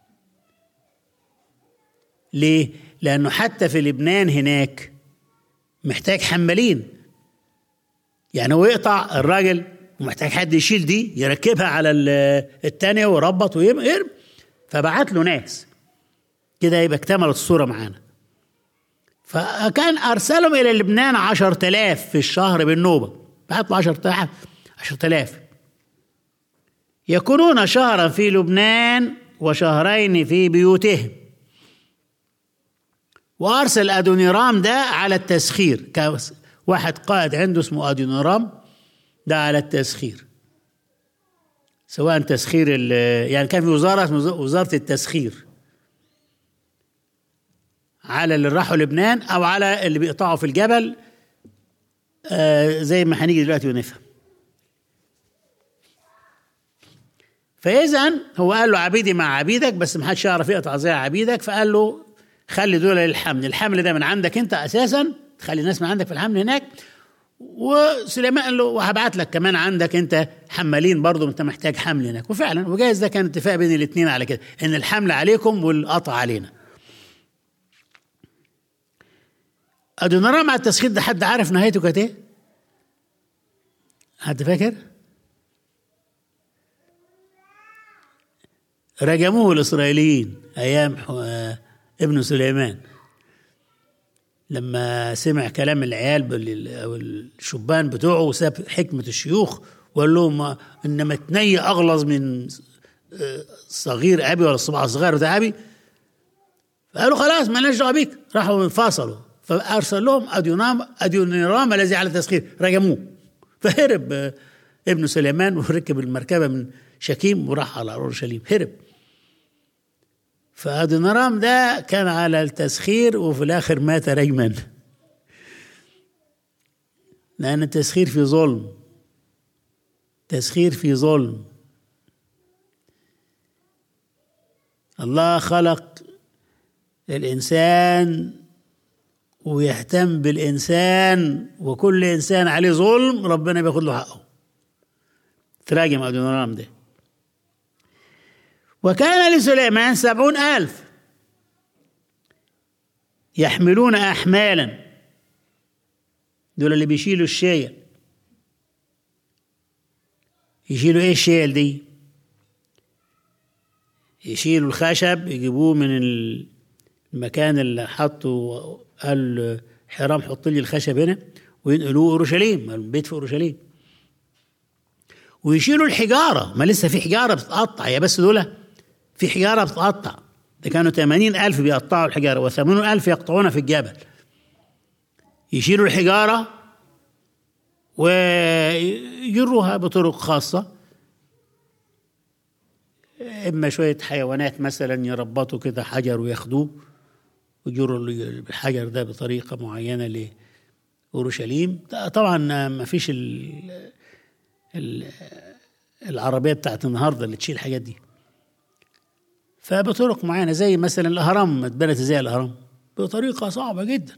A: ليه؟ لأنه حتى في لبنان هناك محتاج حمالين يعني هو يقطع الراجل ومحتاج حد يشيل دي يركبها على التانية ويربط ويرمي فبعت له ناس كده يبقى اكتملت الصورة معانا فكان أرسلهم إلى لبنان عشر تلاف في الشهر بالنوبة بعت له عشر تلاف عشر تلاف يكونون شهرا في لبنان وشهرين في بيوتهم وأرسل أدونيرام ده على التسخير واحد قائد عنده اسمه ادينورام ده على التسخير سواء تسخير ال- يعني كان في وزاره اسمها وزاره التسخير على اللي راحوا لبنان او على اللي بيقطعوا في الجبل آه زي ما هنيجي دلوقتي ونفهم فاذا هو قال له عبيدي مع عبيدك بس ما حدش يعرف يقطع زي عبيدك فقال له خلي دول للحمل الحمل ده من عندك انت اساسا تخلي الناس من عندك في الحمل هناك وسليمان قال له وهبعت لك كمان عندك انت حمالين برضه انت محتاج حمل هناك وفعلا وجايز ده كان اتفاق بين الاثنين على كده ان الحمل عليكم والقطع علينا ادونرام مع التسخير ده حد عارف نهايته كانت ايه؟ حد فاكر؟ رجموه الاسرائيليين ايام ح- آه، ابن سليمان لما سمع كلام العيال بال- او الشبان بتوعه وساب حكمه الشيوخ وقال لهم ما- انما تني اغلظ من آه، صغير ابي ولا الصباع الصغير ده ابي فقالوا خلاص ما لناش دعوه بيك راحوا انفصلوا فارسل لهم اديونام اديونيرام الذي على التسخير رجموه فهرب آه، ابن سليمان وركب المركبه من شكيم وراح على اورشليم هرب فادونرام ده كان على التسخير وفي الاخر مات رجما لان التسخير في ظلم تسخير في ظلم الله خلق الانسان ويهتم بالانسان وكل انسان عليه ظلم ربنا بياخد له حقه تراجم ادونرام ده وكان لسليمان سبعون ألف يحملون أحمالا دول اللي بيشيلوا الشيل يشيلوا ايه الشيل دي يشيلوا الخشب يجيبوه من المكان اللي حطوا قال حرام حط لي الخشب هنا وينقلوه اورشليم البيت في اورشليم ويشيلوا الحجاره ما لسه في حجاره بتتقطع يا بس دول في حجاره بتتقطع ده كانوا 80 ألف بيقطعوا الحجاره و80 ألف يقطعونها في الجبل يشيلوا الحجاره ويجروها بطرق خاصه اما شويه حيوانات مثلا يربطوا كده حجر وياخدوه ويجروا الحجر ده بطريقه معينه لاورشليم طبعا ما فيش ال ال العربيه بتاعت النهارده اللي تشيل الحاجات دي فبطرق معينه زي مثلا الاهرام اتبنت زي الاهرام بطريقه صعبه جدا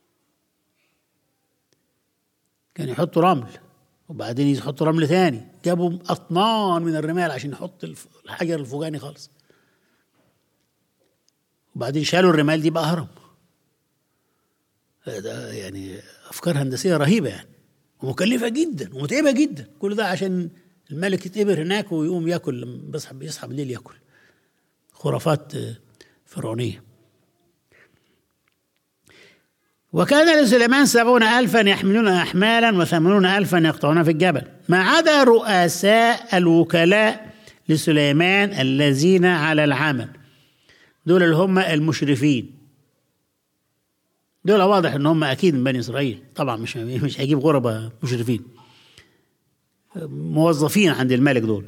A: كان يحطوا رمل وبعدين يحطوا رمل تاني جابوا اطنان من الرمال عشان يحط الحجر الفوقاني خالص وبعدين شالوا الرمال دي بقى هرم ده يعني افكار هندسيه رهيبه يعني ومكلفه جدا ومتعبه جدا كل ده عشان الملك يتقبر هناك ويقوم ياكل لما بيصحى بيصحى بالليل ياكل خرافات فرعونيه وكان لسليمان سبعون ألفا يحملون أحمالا وثمانون ألفا يقطعون في الجبل ما عدا رؤساء الوكلاء لسليمان الذين على العمل دول اللي هم المشرفين دول واضح ان هم اكيد من بني اسرائيل طبعا مش مش هيجيب غرباء مشرفين موظفين عند الملك دول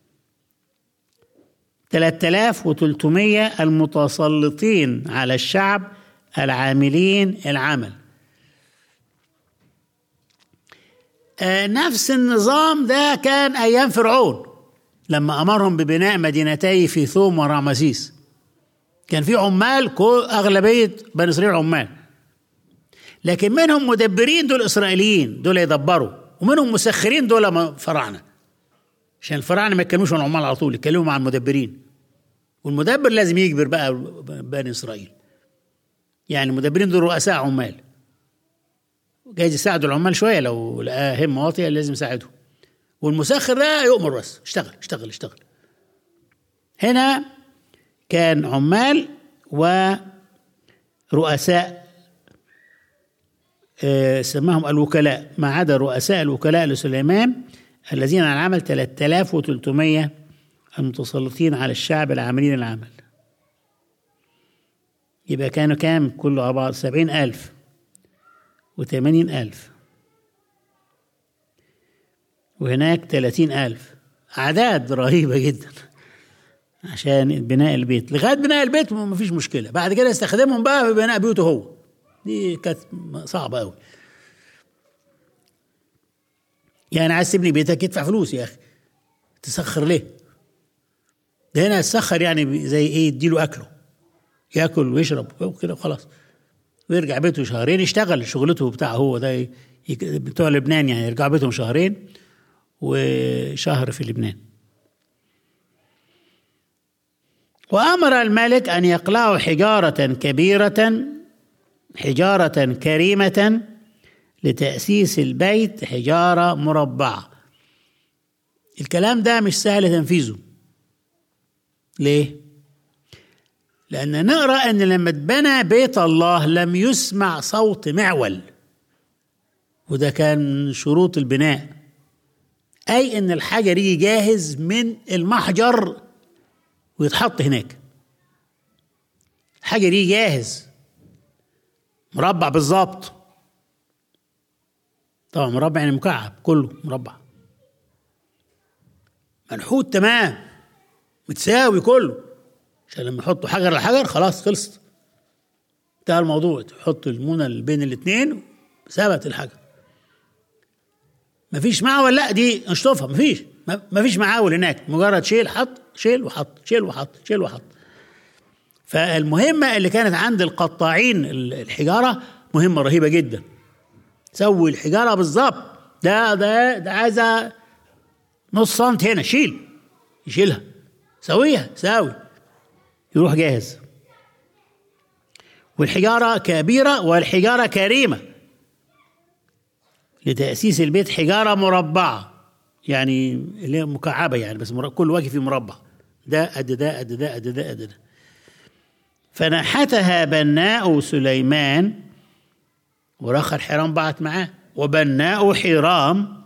A: 3300 المتسلطين على الشعب العاملين العمل آه نفس النظام ده كان ايام فرعون لما امرهم ببناء مدينتي في ثوم ورعمسيس كان في عمال اغلبيه بني اسرائيل عمال لكن منهم مدبرين دول اسرائيليين دول يدبروا ومنهم مسخرين دول فراعنه عشان الفراعنه ما يتكلموش مع العمال على طول يتكلموا مع المدبرين والمدبر لازم يجبر بقى بني اسرائيل يعني المدبرين دول رؤساء عمال جايز يساعدوا العمال شويه لو لقاه همه واطيه لازم يساعدهم والمسخر ده يؤمر بس اشتغل اشتغل اشتغل هنا كان عمال ورؤساء اه سماهم الوكلاء ما عدا رؤساء الوكلاء لسليمان الذين على العمل 3300 المتسلطين على الشعب العاملين العمل يبقى كانوا كام كله على بعض سبعين ألف وثمانين ألف وهناك ثلاثين ألف أعداد رهيبة جدا عشان بناء البيت لغاية بناء البيت ما فيش مشكلة بعد كده استخدمهم بقى في بناء بيوته هو دي كانت صعبة أوي يعني عايز تبني بيتك ادفع فلوس يا أخي تسخر ليه ده هنا تسخر يعني زي ايه يديله اكله ياكل ويشرب وكده وخلاص ويرجع بيته شهرين يشتغل شغلته بتاعه هو ده يك- بتوع لبنان يعني يرجعوا بيتهم شهرين وشهر في لبنان وأمر الملك أن يقلعوا حجارة كبيرة حجارة كريمة لتأسيس البيت حجارة مربعة الكلام ده مش سهل تنفيذه ليه؟ لأن نقرأ أن لما اتبنى بيت الله لم يسمع صوت معول وده كان من شروط البناء أي أن الحجر يجي جاهز من المحجر ويتحط هناك الحجر يجي جاهز مربع بالظبط طبعا مربع يعني مكعب كله مربع منحوت تمام متساوي كله عشان لما يحطوا حجر على حجر خلاص خلصت انتهى الموضوع تحط المونة اللي بين الاثنين ثبت الحجر مفيش معول لا دي اشطفها مفيش ما- مفيش معاول هناك مجرد شيل حط شيل وحط شيل وحط شيل وحط فالمهمة اللي كانت عند القطاعين ال- الحجارة مهمة رهيبة جدا سوي الحجارة بالظبط ده ده ده عايزة نص سنت هنا شيل يشيلها سويها ساوي يروح جاهز والحجارة كبيرة والحجارة كريمة لتأسيس البيت حجارة مربعة يعني اللي هي مكعبة يعني بس مر- كل وجه فيه مربع ده قد ده قد ده قد ده قد ده فنحتها بناء سليمان ورخى الحرام بعت معاه وبناء حرام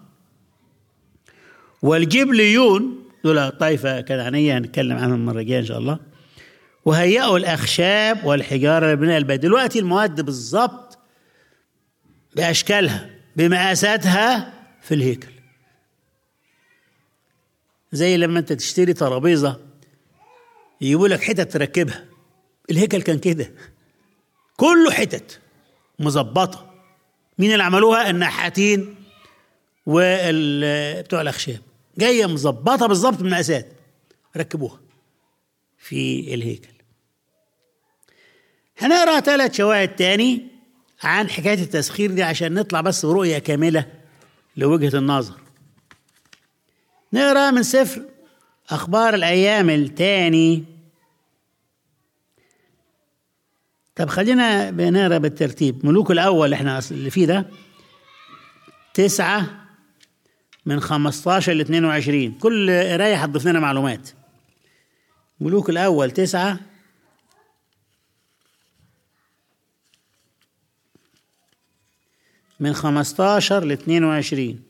A: والجبليون دول طائفة كنعانية هنتكلم عنهم المرة الجاية إن شاء الله وهيئوا الأخشاب والحجارة لبناء البيت دلوقتي المواد بالظبط بأشكالها بمقاساتها في الهيكل زي لما أنت تشتري ترابيزة يجيبوا لك حتت تركبها الهيكل كان كده كله حتت مظبطة مين اللي عملوها النحاتين وال بتوع الأخشاب جاية مظبطة بالظبط بالمقاسات ركبوها في الهيكل هنقرا ثلاث شواهد تاني عن حكايه التسخير دي عشان نطلع بس برؤيه كامله لوجهه النظر نقرا من سفر اخبار الايام الثاني طب خلينا بنقرا بالترتيب ملوك الاول احنا أصل- اللي فيه ده تسعة من 15 ل 22 كل قرايه هتضيف لنا معلومات ملوك الأول تسعة من خمستاشر لاثنين وعشرين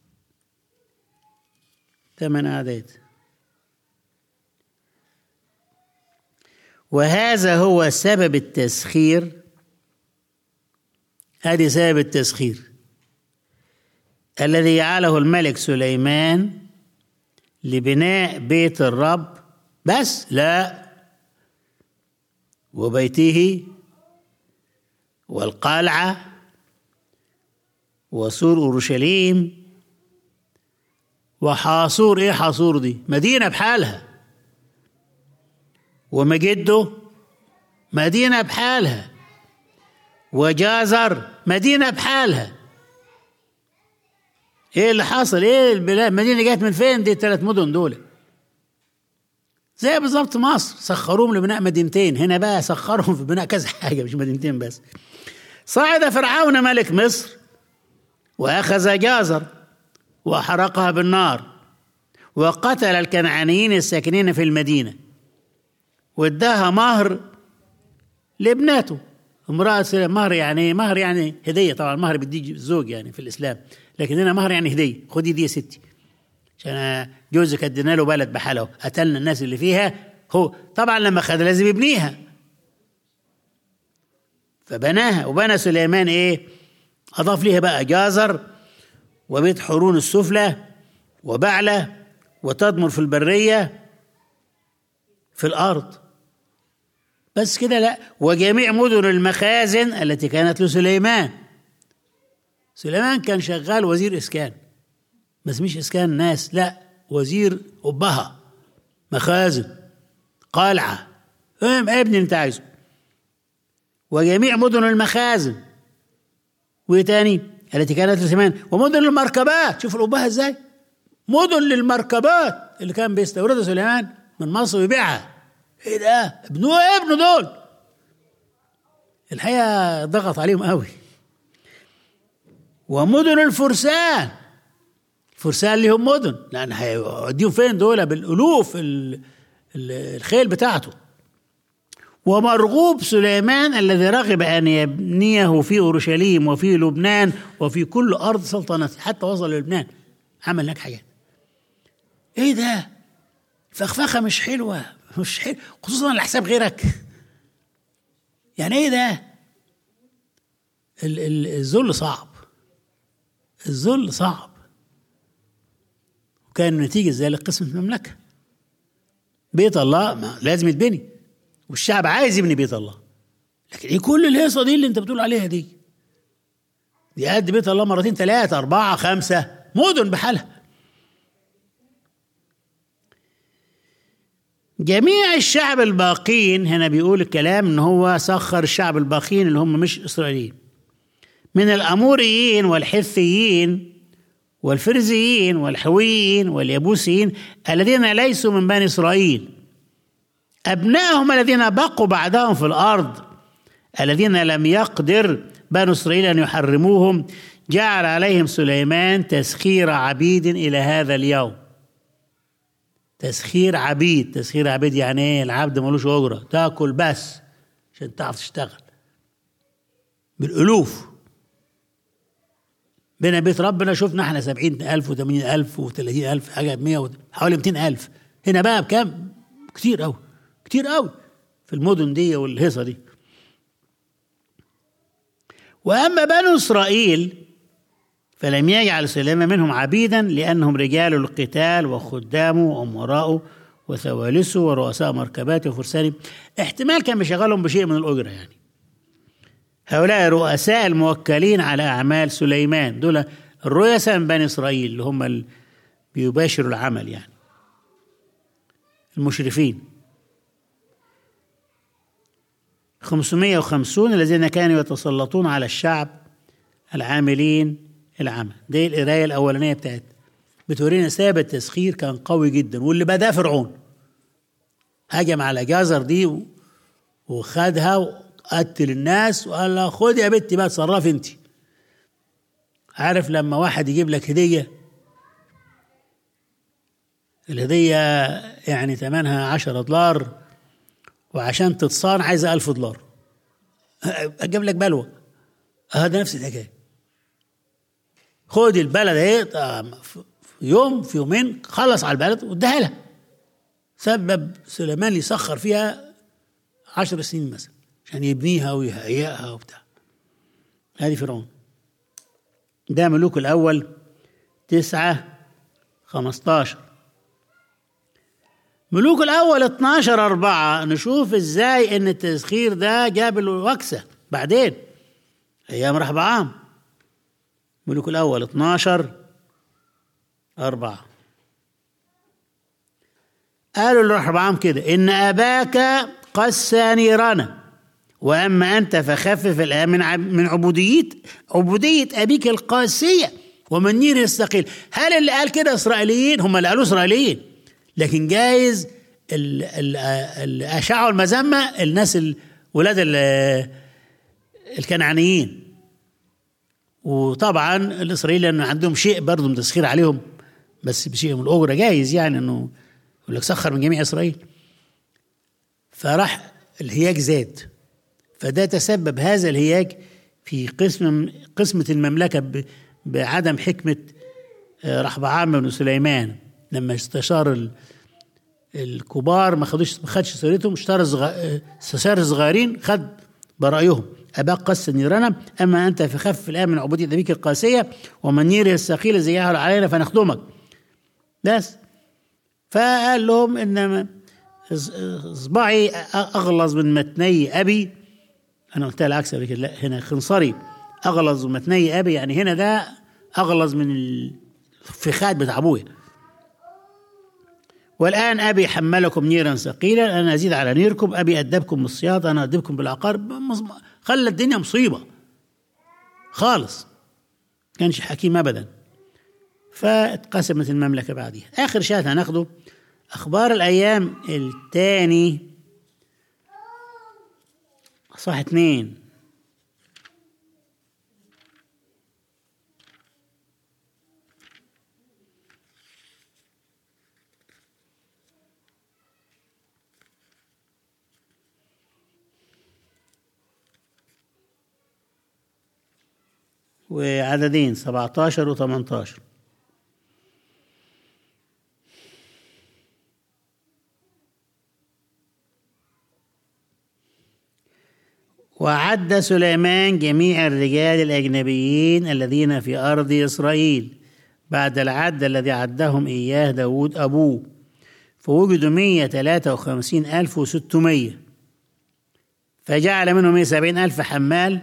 A: ثمان أعداد وهذا هو سبب التسخير هذه سبب التسخير الذي جعله الملك سليمان لبناء بيت الرب بس لا وبيته والقلعة وسور أورشليم وحاصور إيه حاصور دي مدينة بحالها ومجده مدينة بحالها وجازر مدينة بحالها ايه اللي حصل ايه البلاد المدينة جت من فين دي الثلاث مدن دول زي بالظبط مصر سخروهم لبناء مدينتين هنا بقى سخرهم في بناء كذا حاجة مش مدينتين بس صعد فرعون ملك مصر وأخذ جازر وأحرقها بالنار وقتل الكنعانيين الساكنين في المدينة واداها مهر لابنته امرأة مهر يعني مهر يعني هدية طبعا المهر بيدي الزوج يعني في الإسلام لكن هنا مهر يعني هدية خدي دي يا ستي عشان جوزك ادينا له بلد بحاله قتلنا الناس اللي فيها هو طبعا لما خد لازم يبنيها فبناها وبنى سليمان ايه اضاف ليها بقى جازر وبيت حورون السفلى وبعلة وتضمر في البرية في الأرض بس كده لا وجميع مدن المخازن التي كانت لسليمان سليمان كان شغال وزير إسكان بس مش إسكان ناس لا وزير أبها مخازن قلعة فاهم ابني انت عايزه وجميع مدن المخازن وايه تاني التي كانت لسليمان ومدن المركبات شوف الأبها ازاي مدن للمركبات اللي كان بيستوردها سليمان من مصر ويبيعها ايه ده ابنه ابنه دول الحقيقه ضغط عليهم قوي ومدن الفرسان الفرسان لهم مدن لان هيوديهم فين دول بالالوف الخيل بتاعته ومرغوب سليمان الذي رغب ان يبنيه في اورشليم وفي لبنان وفي كل ارض سلطنته حتى وصل للبنان عمل هناك حاجات ايه ده فخفخه مش حلوه مش حلو خصوصا على حساب غيرك يعني ايه ده الذل صعب الذل صعب وكان نتيجة ذلك قسمة المملكة بيت الله ما لازم يتبني والشعب عايز يبني بيت الله لكن ايه كل الهيصة دي اللي انت بتقول عليها دي دي قد بيت الله مرتين ثلاثة أربعة خمسة مدن بحالها جميع الشعب الباقين هنا بيقول الكلام ان هو سخر الشعب الباقين اللي هم مش اسرائيليين من الاموريين والحثيين والفرزيين والحويين واليبوسيين الذين ليسوا من بني اسرائيل ابنائهم الذين بقوا بعدهم في الارض الذين لم يقدر بنو اسرائيل ان يحرموهم جعل عليهم سليمان تسخير عبيد الى هذا اليوم تسخير عبيد تسخير عبيد يعني ايه العبد ملوش اجره تاكل بس عشان تعرف تشتغل بالالوف بين بيت ربنا شفنا احنا سبعين ألف وثمانين ألف وثلاثين ألف حاجة بمية حوالي مئتين ألف هنا بقى بكام كتير قوي كتير قوي في المدن دي والهيصة دي وأما بنو إسرائيل فلم يجعل سليمان منهم عبيدا لأنهم رجال القتال وخدامه وأمراؤه وثوالثه ورؤساء مركباته وفرسانه احتمال كان بيشغلهم بشيء من الأجرة يعني هؤلاء رؤساء الموكلين على أعمال سليمان دول الرؤساء من بني إسرائيل اللي هم اللي بيباشروا العمل يعني المشرفين 550 الذين كانوا يتسلطون على الشعب العاملين العمل دي القرايه الاولانيه بتاعت بتورينا سبب التسخير كان قوي جدا واللي بداه فرعون هجم على جزر دي وخدها وقتل الناس وقال لها خد يا بنتي بقى اتصرفي انت عارف لما واحد يجيب لك هديه الهديه يعني ثمنها عشرة دولار وعشان تتصان عايزه ألف دولار اجيب لك بلوى هذا نفس الحكايه خد البلد اهي في يوم في يومين خلص على البلد واداها لها سبب سليمان يسخر فيها عشر سنين مثلا عشان يبنيها ويهيئها وبتاع هذه فرعون ده ملوك الأول تسعة خمستاشر ملوك الأول 12 أربعة نشوف إزاي إن التسخير ده جاب الوكسة بعدين أيام رحبعام ملوك الأول 12 أربعة قالوا لرحبعام كده إن أباك قسى نيرانا وأما أنت فخفف الآن من من عبودية عبودية أبيك القاسية ومن نير يستقيل هل اللي قال كده إسرائيليين هم اللي قالوا إسرائيليين لكن جايز اللي أشعوا المذمة الناس ولاد الكنعانيين وطبعا الاسرائيلي لان عندهم شيء برضه من تسخير عليهم بس بشيء من الاجره جايز يعني انه يقول لك سخر من جميع اسرائيل فراح الهياج زاد فده تسبب هذا الهياج في قسم قسمة المملكة بعدم حكمة رحبعام بن سليمان لما استشار الكبار ما خدوش ما خدش سيرتهم اشترى استشار الصغيرين خد برأيهم أباك قص نيرنا أما أنت في خف الآن من عبودية أبيك القاسية ومن نيره الثقيلة زيها علينا فنخدمك بس فقال لهم إن إصبعي أغلظ من متني أبي أنا قلتها العكس قبل كده لا هنا خنصري أغلظ من متني أبي يعني هنا ده أغلظ من الفخاد بتاع أبويا والآن أبي حملكم نيرا ثقيلا أنا أزيد على نيركم أبي أدبكم بالصياد أنا أدبكم بالعقار خلى الدنيا مصيبة خالص كانش حكيم أبدا فاتقسمت المملكة بعديها آخر شاهد هناخده أخبار الأيام الثاني صح اتنين وعددين 17 و 18 وعد سليمان جميع الرجال الأجنبيين الذين في أرض إسرائيل بعد العد الذي عدهم إياه داود أبوه فوجدوا مية ثلاثة وخمسين ألف وستمية فجعل منهم مية سبعين ألف حمال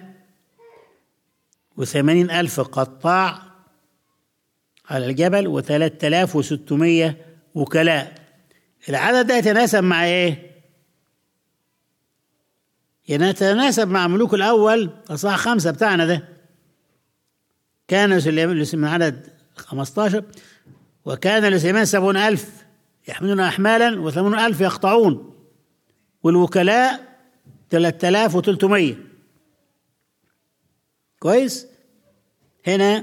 A: وثمانين ألف قطاع على الجبل وثلاثة آلاف وستمية وكلاء العدد ده يتناسب مع إيه؟ يتناسب مع ملوك الأول أصح خمسة بتاعنا ده كان سليمان من عدد 15 وكان لسليمان سبعون ألف يحملون أحمالا وثمانون ألف يقطعون والوكلاء ثلاثة آلاف وثلاثمية كويس هنا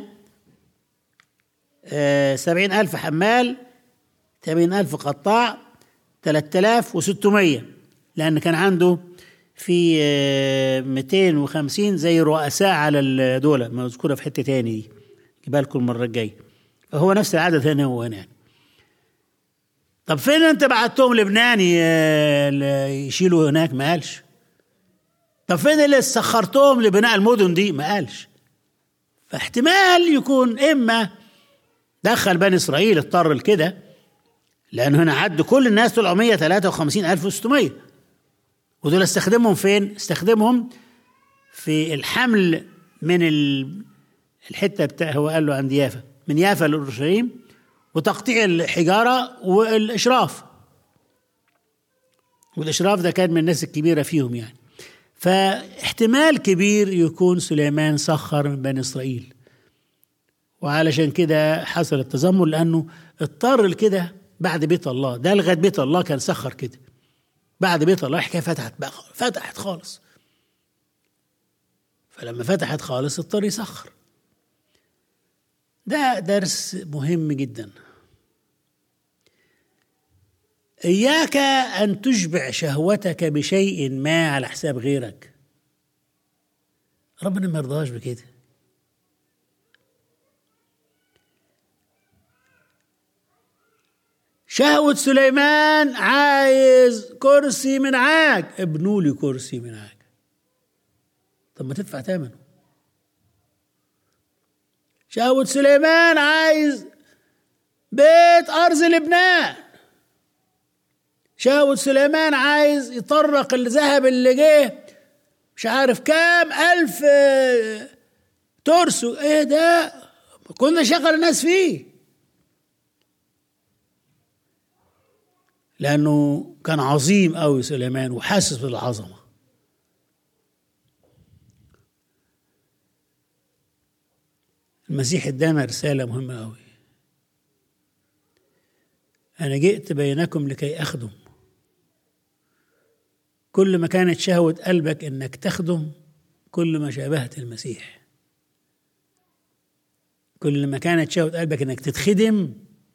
A: آه سبعين ألف حمال ثمانين ألف قطاع ثلاثة آلاف وستمية لأن كان عنده في 250 زي رؤساء على الدولة مذكورة في حتة تاني دي جيبها لكم المرة الجاية فهو نفس العدد هنا وهناك طب فين انت بعتهم لبنان يشيلوا هناك ما قالش طب فين اللي سخرتهم لبناء المدن دي ما قالش فاحتمال يكون اما دخل بني اسرائيل اضطر لكده لان هنا عد كل الناس طلعوا 153600 ودول استخدمهم فين؟ استخدمهم في الحمل من الحته بتاع هو قال له عند يافا من يافا لاورشليم وتقطيع الحجاره والاشراف والاشراف ده كان من الناس الكبيره فيهم يعني فاحتمال كبير يكون سليمان سخر من بني اسرائيل وعلشان كده حصل التذمر لانه اضطر لكده بعد بيت الله ده لغايه بيت الله كان سخر كده بعد بيت الله الحكايه فتحت بقى فتحت خالص فلما فتحت خالص اضطر يسخر ده درس مهم جدا اياك ان تشبع شهوتك بشيء ما على حساب غيرك ربنا ما يرضاش بكده شهوة سليمان عايز كرسي من عاج ابنوا لي كرسي من عاج طب ما تدفع ثمنه شهوة سليمان عايز بيت أرض لبنان شهوة سليمان عايز يطرق الذهب اللي جه مش عارف كام ألف ترسو ايه ده كنا شغل الناس فيه لأنه كان عظيم أوي سليمان وحاسس بالعظمة المسيح ادانا رسالة مهمة أوي أنا جئت بينكم لكي أخدم كل ما كانت شهوة قلبك إنك تخدم كل ما شابهت المسيح كل ما كانت شهوة قلبك إنك تتخدم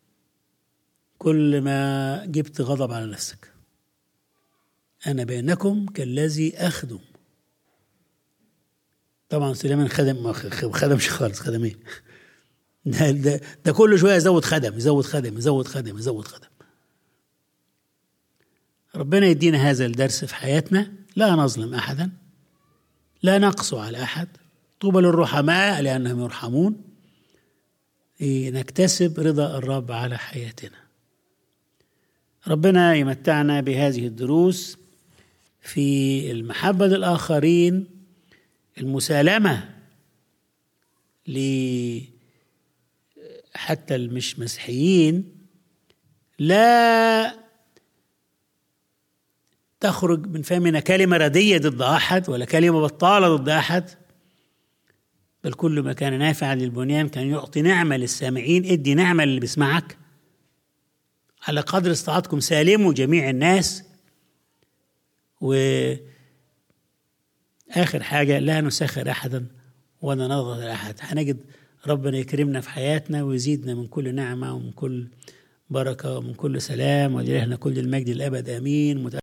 A: كل ما جبت غضب على نفسك أنا بينكم كالذي أخدم طبعا سليمان خدم ما خدمش خالص خدم ايه ده, ده, ده كل شويه يزود خدم يزود خدم يزود خدم يزود خدم ربنا يدينا هذا الدرس في حياتنا لا نظلم احدا لا نقسو على احد طوبى للرحماء لانهم يرحمون نكتسب رضا الرب على حياتنا ربنا يمتعنا بهذه الدروس في المحبة للآخرين المسالمة ل حتى المش مسيحيين لا تخرج من فمنا كلمة ردية ضد أحد ولا كلمة بطالة ضد أحد بل كل ما كان نافعا للبنيان كان يعطي نعمة للسامعين ادي نعمة للي بيسمعك على قدر استطاعتكم سالموا جميع الناس و آخر حاجة لا نسخر أحدا ولا نضغط أحد هنجد ربنا يكرمنا في حياتنا ويزيدنا من كل نعمة ومن كل بركة ومن كل سلام ولإلهنا كل المجد الأبد آمين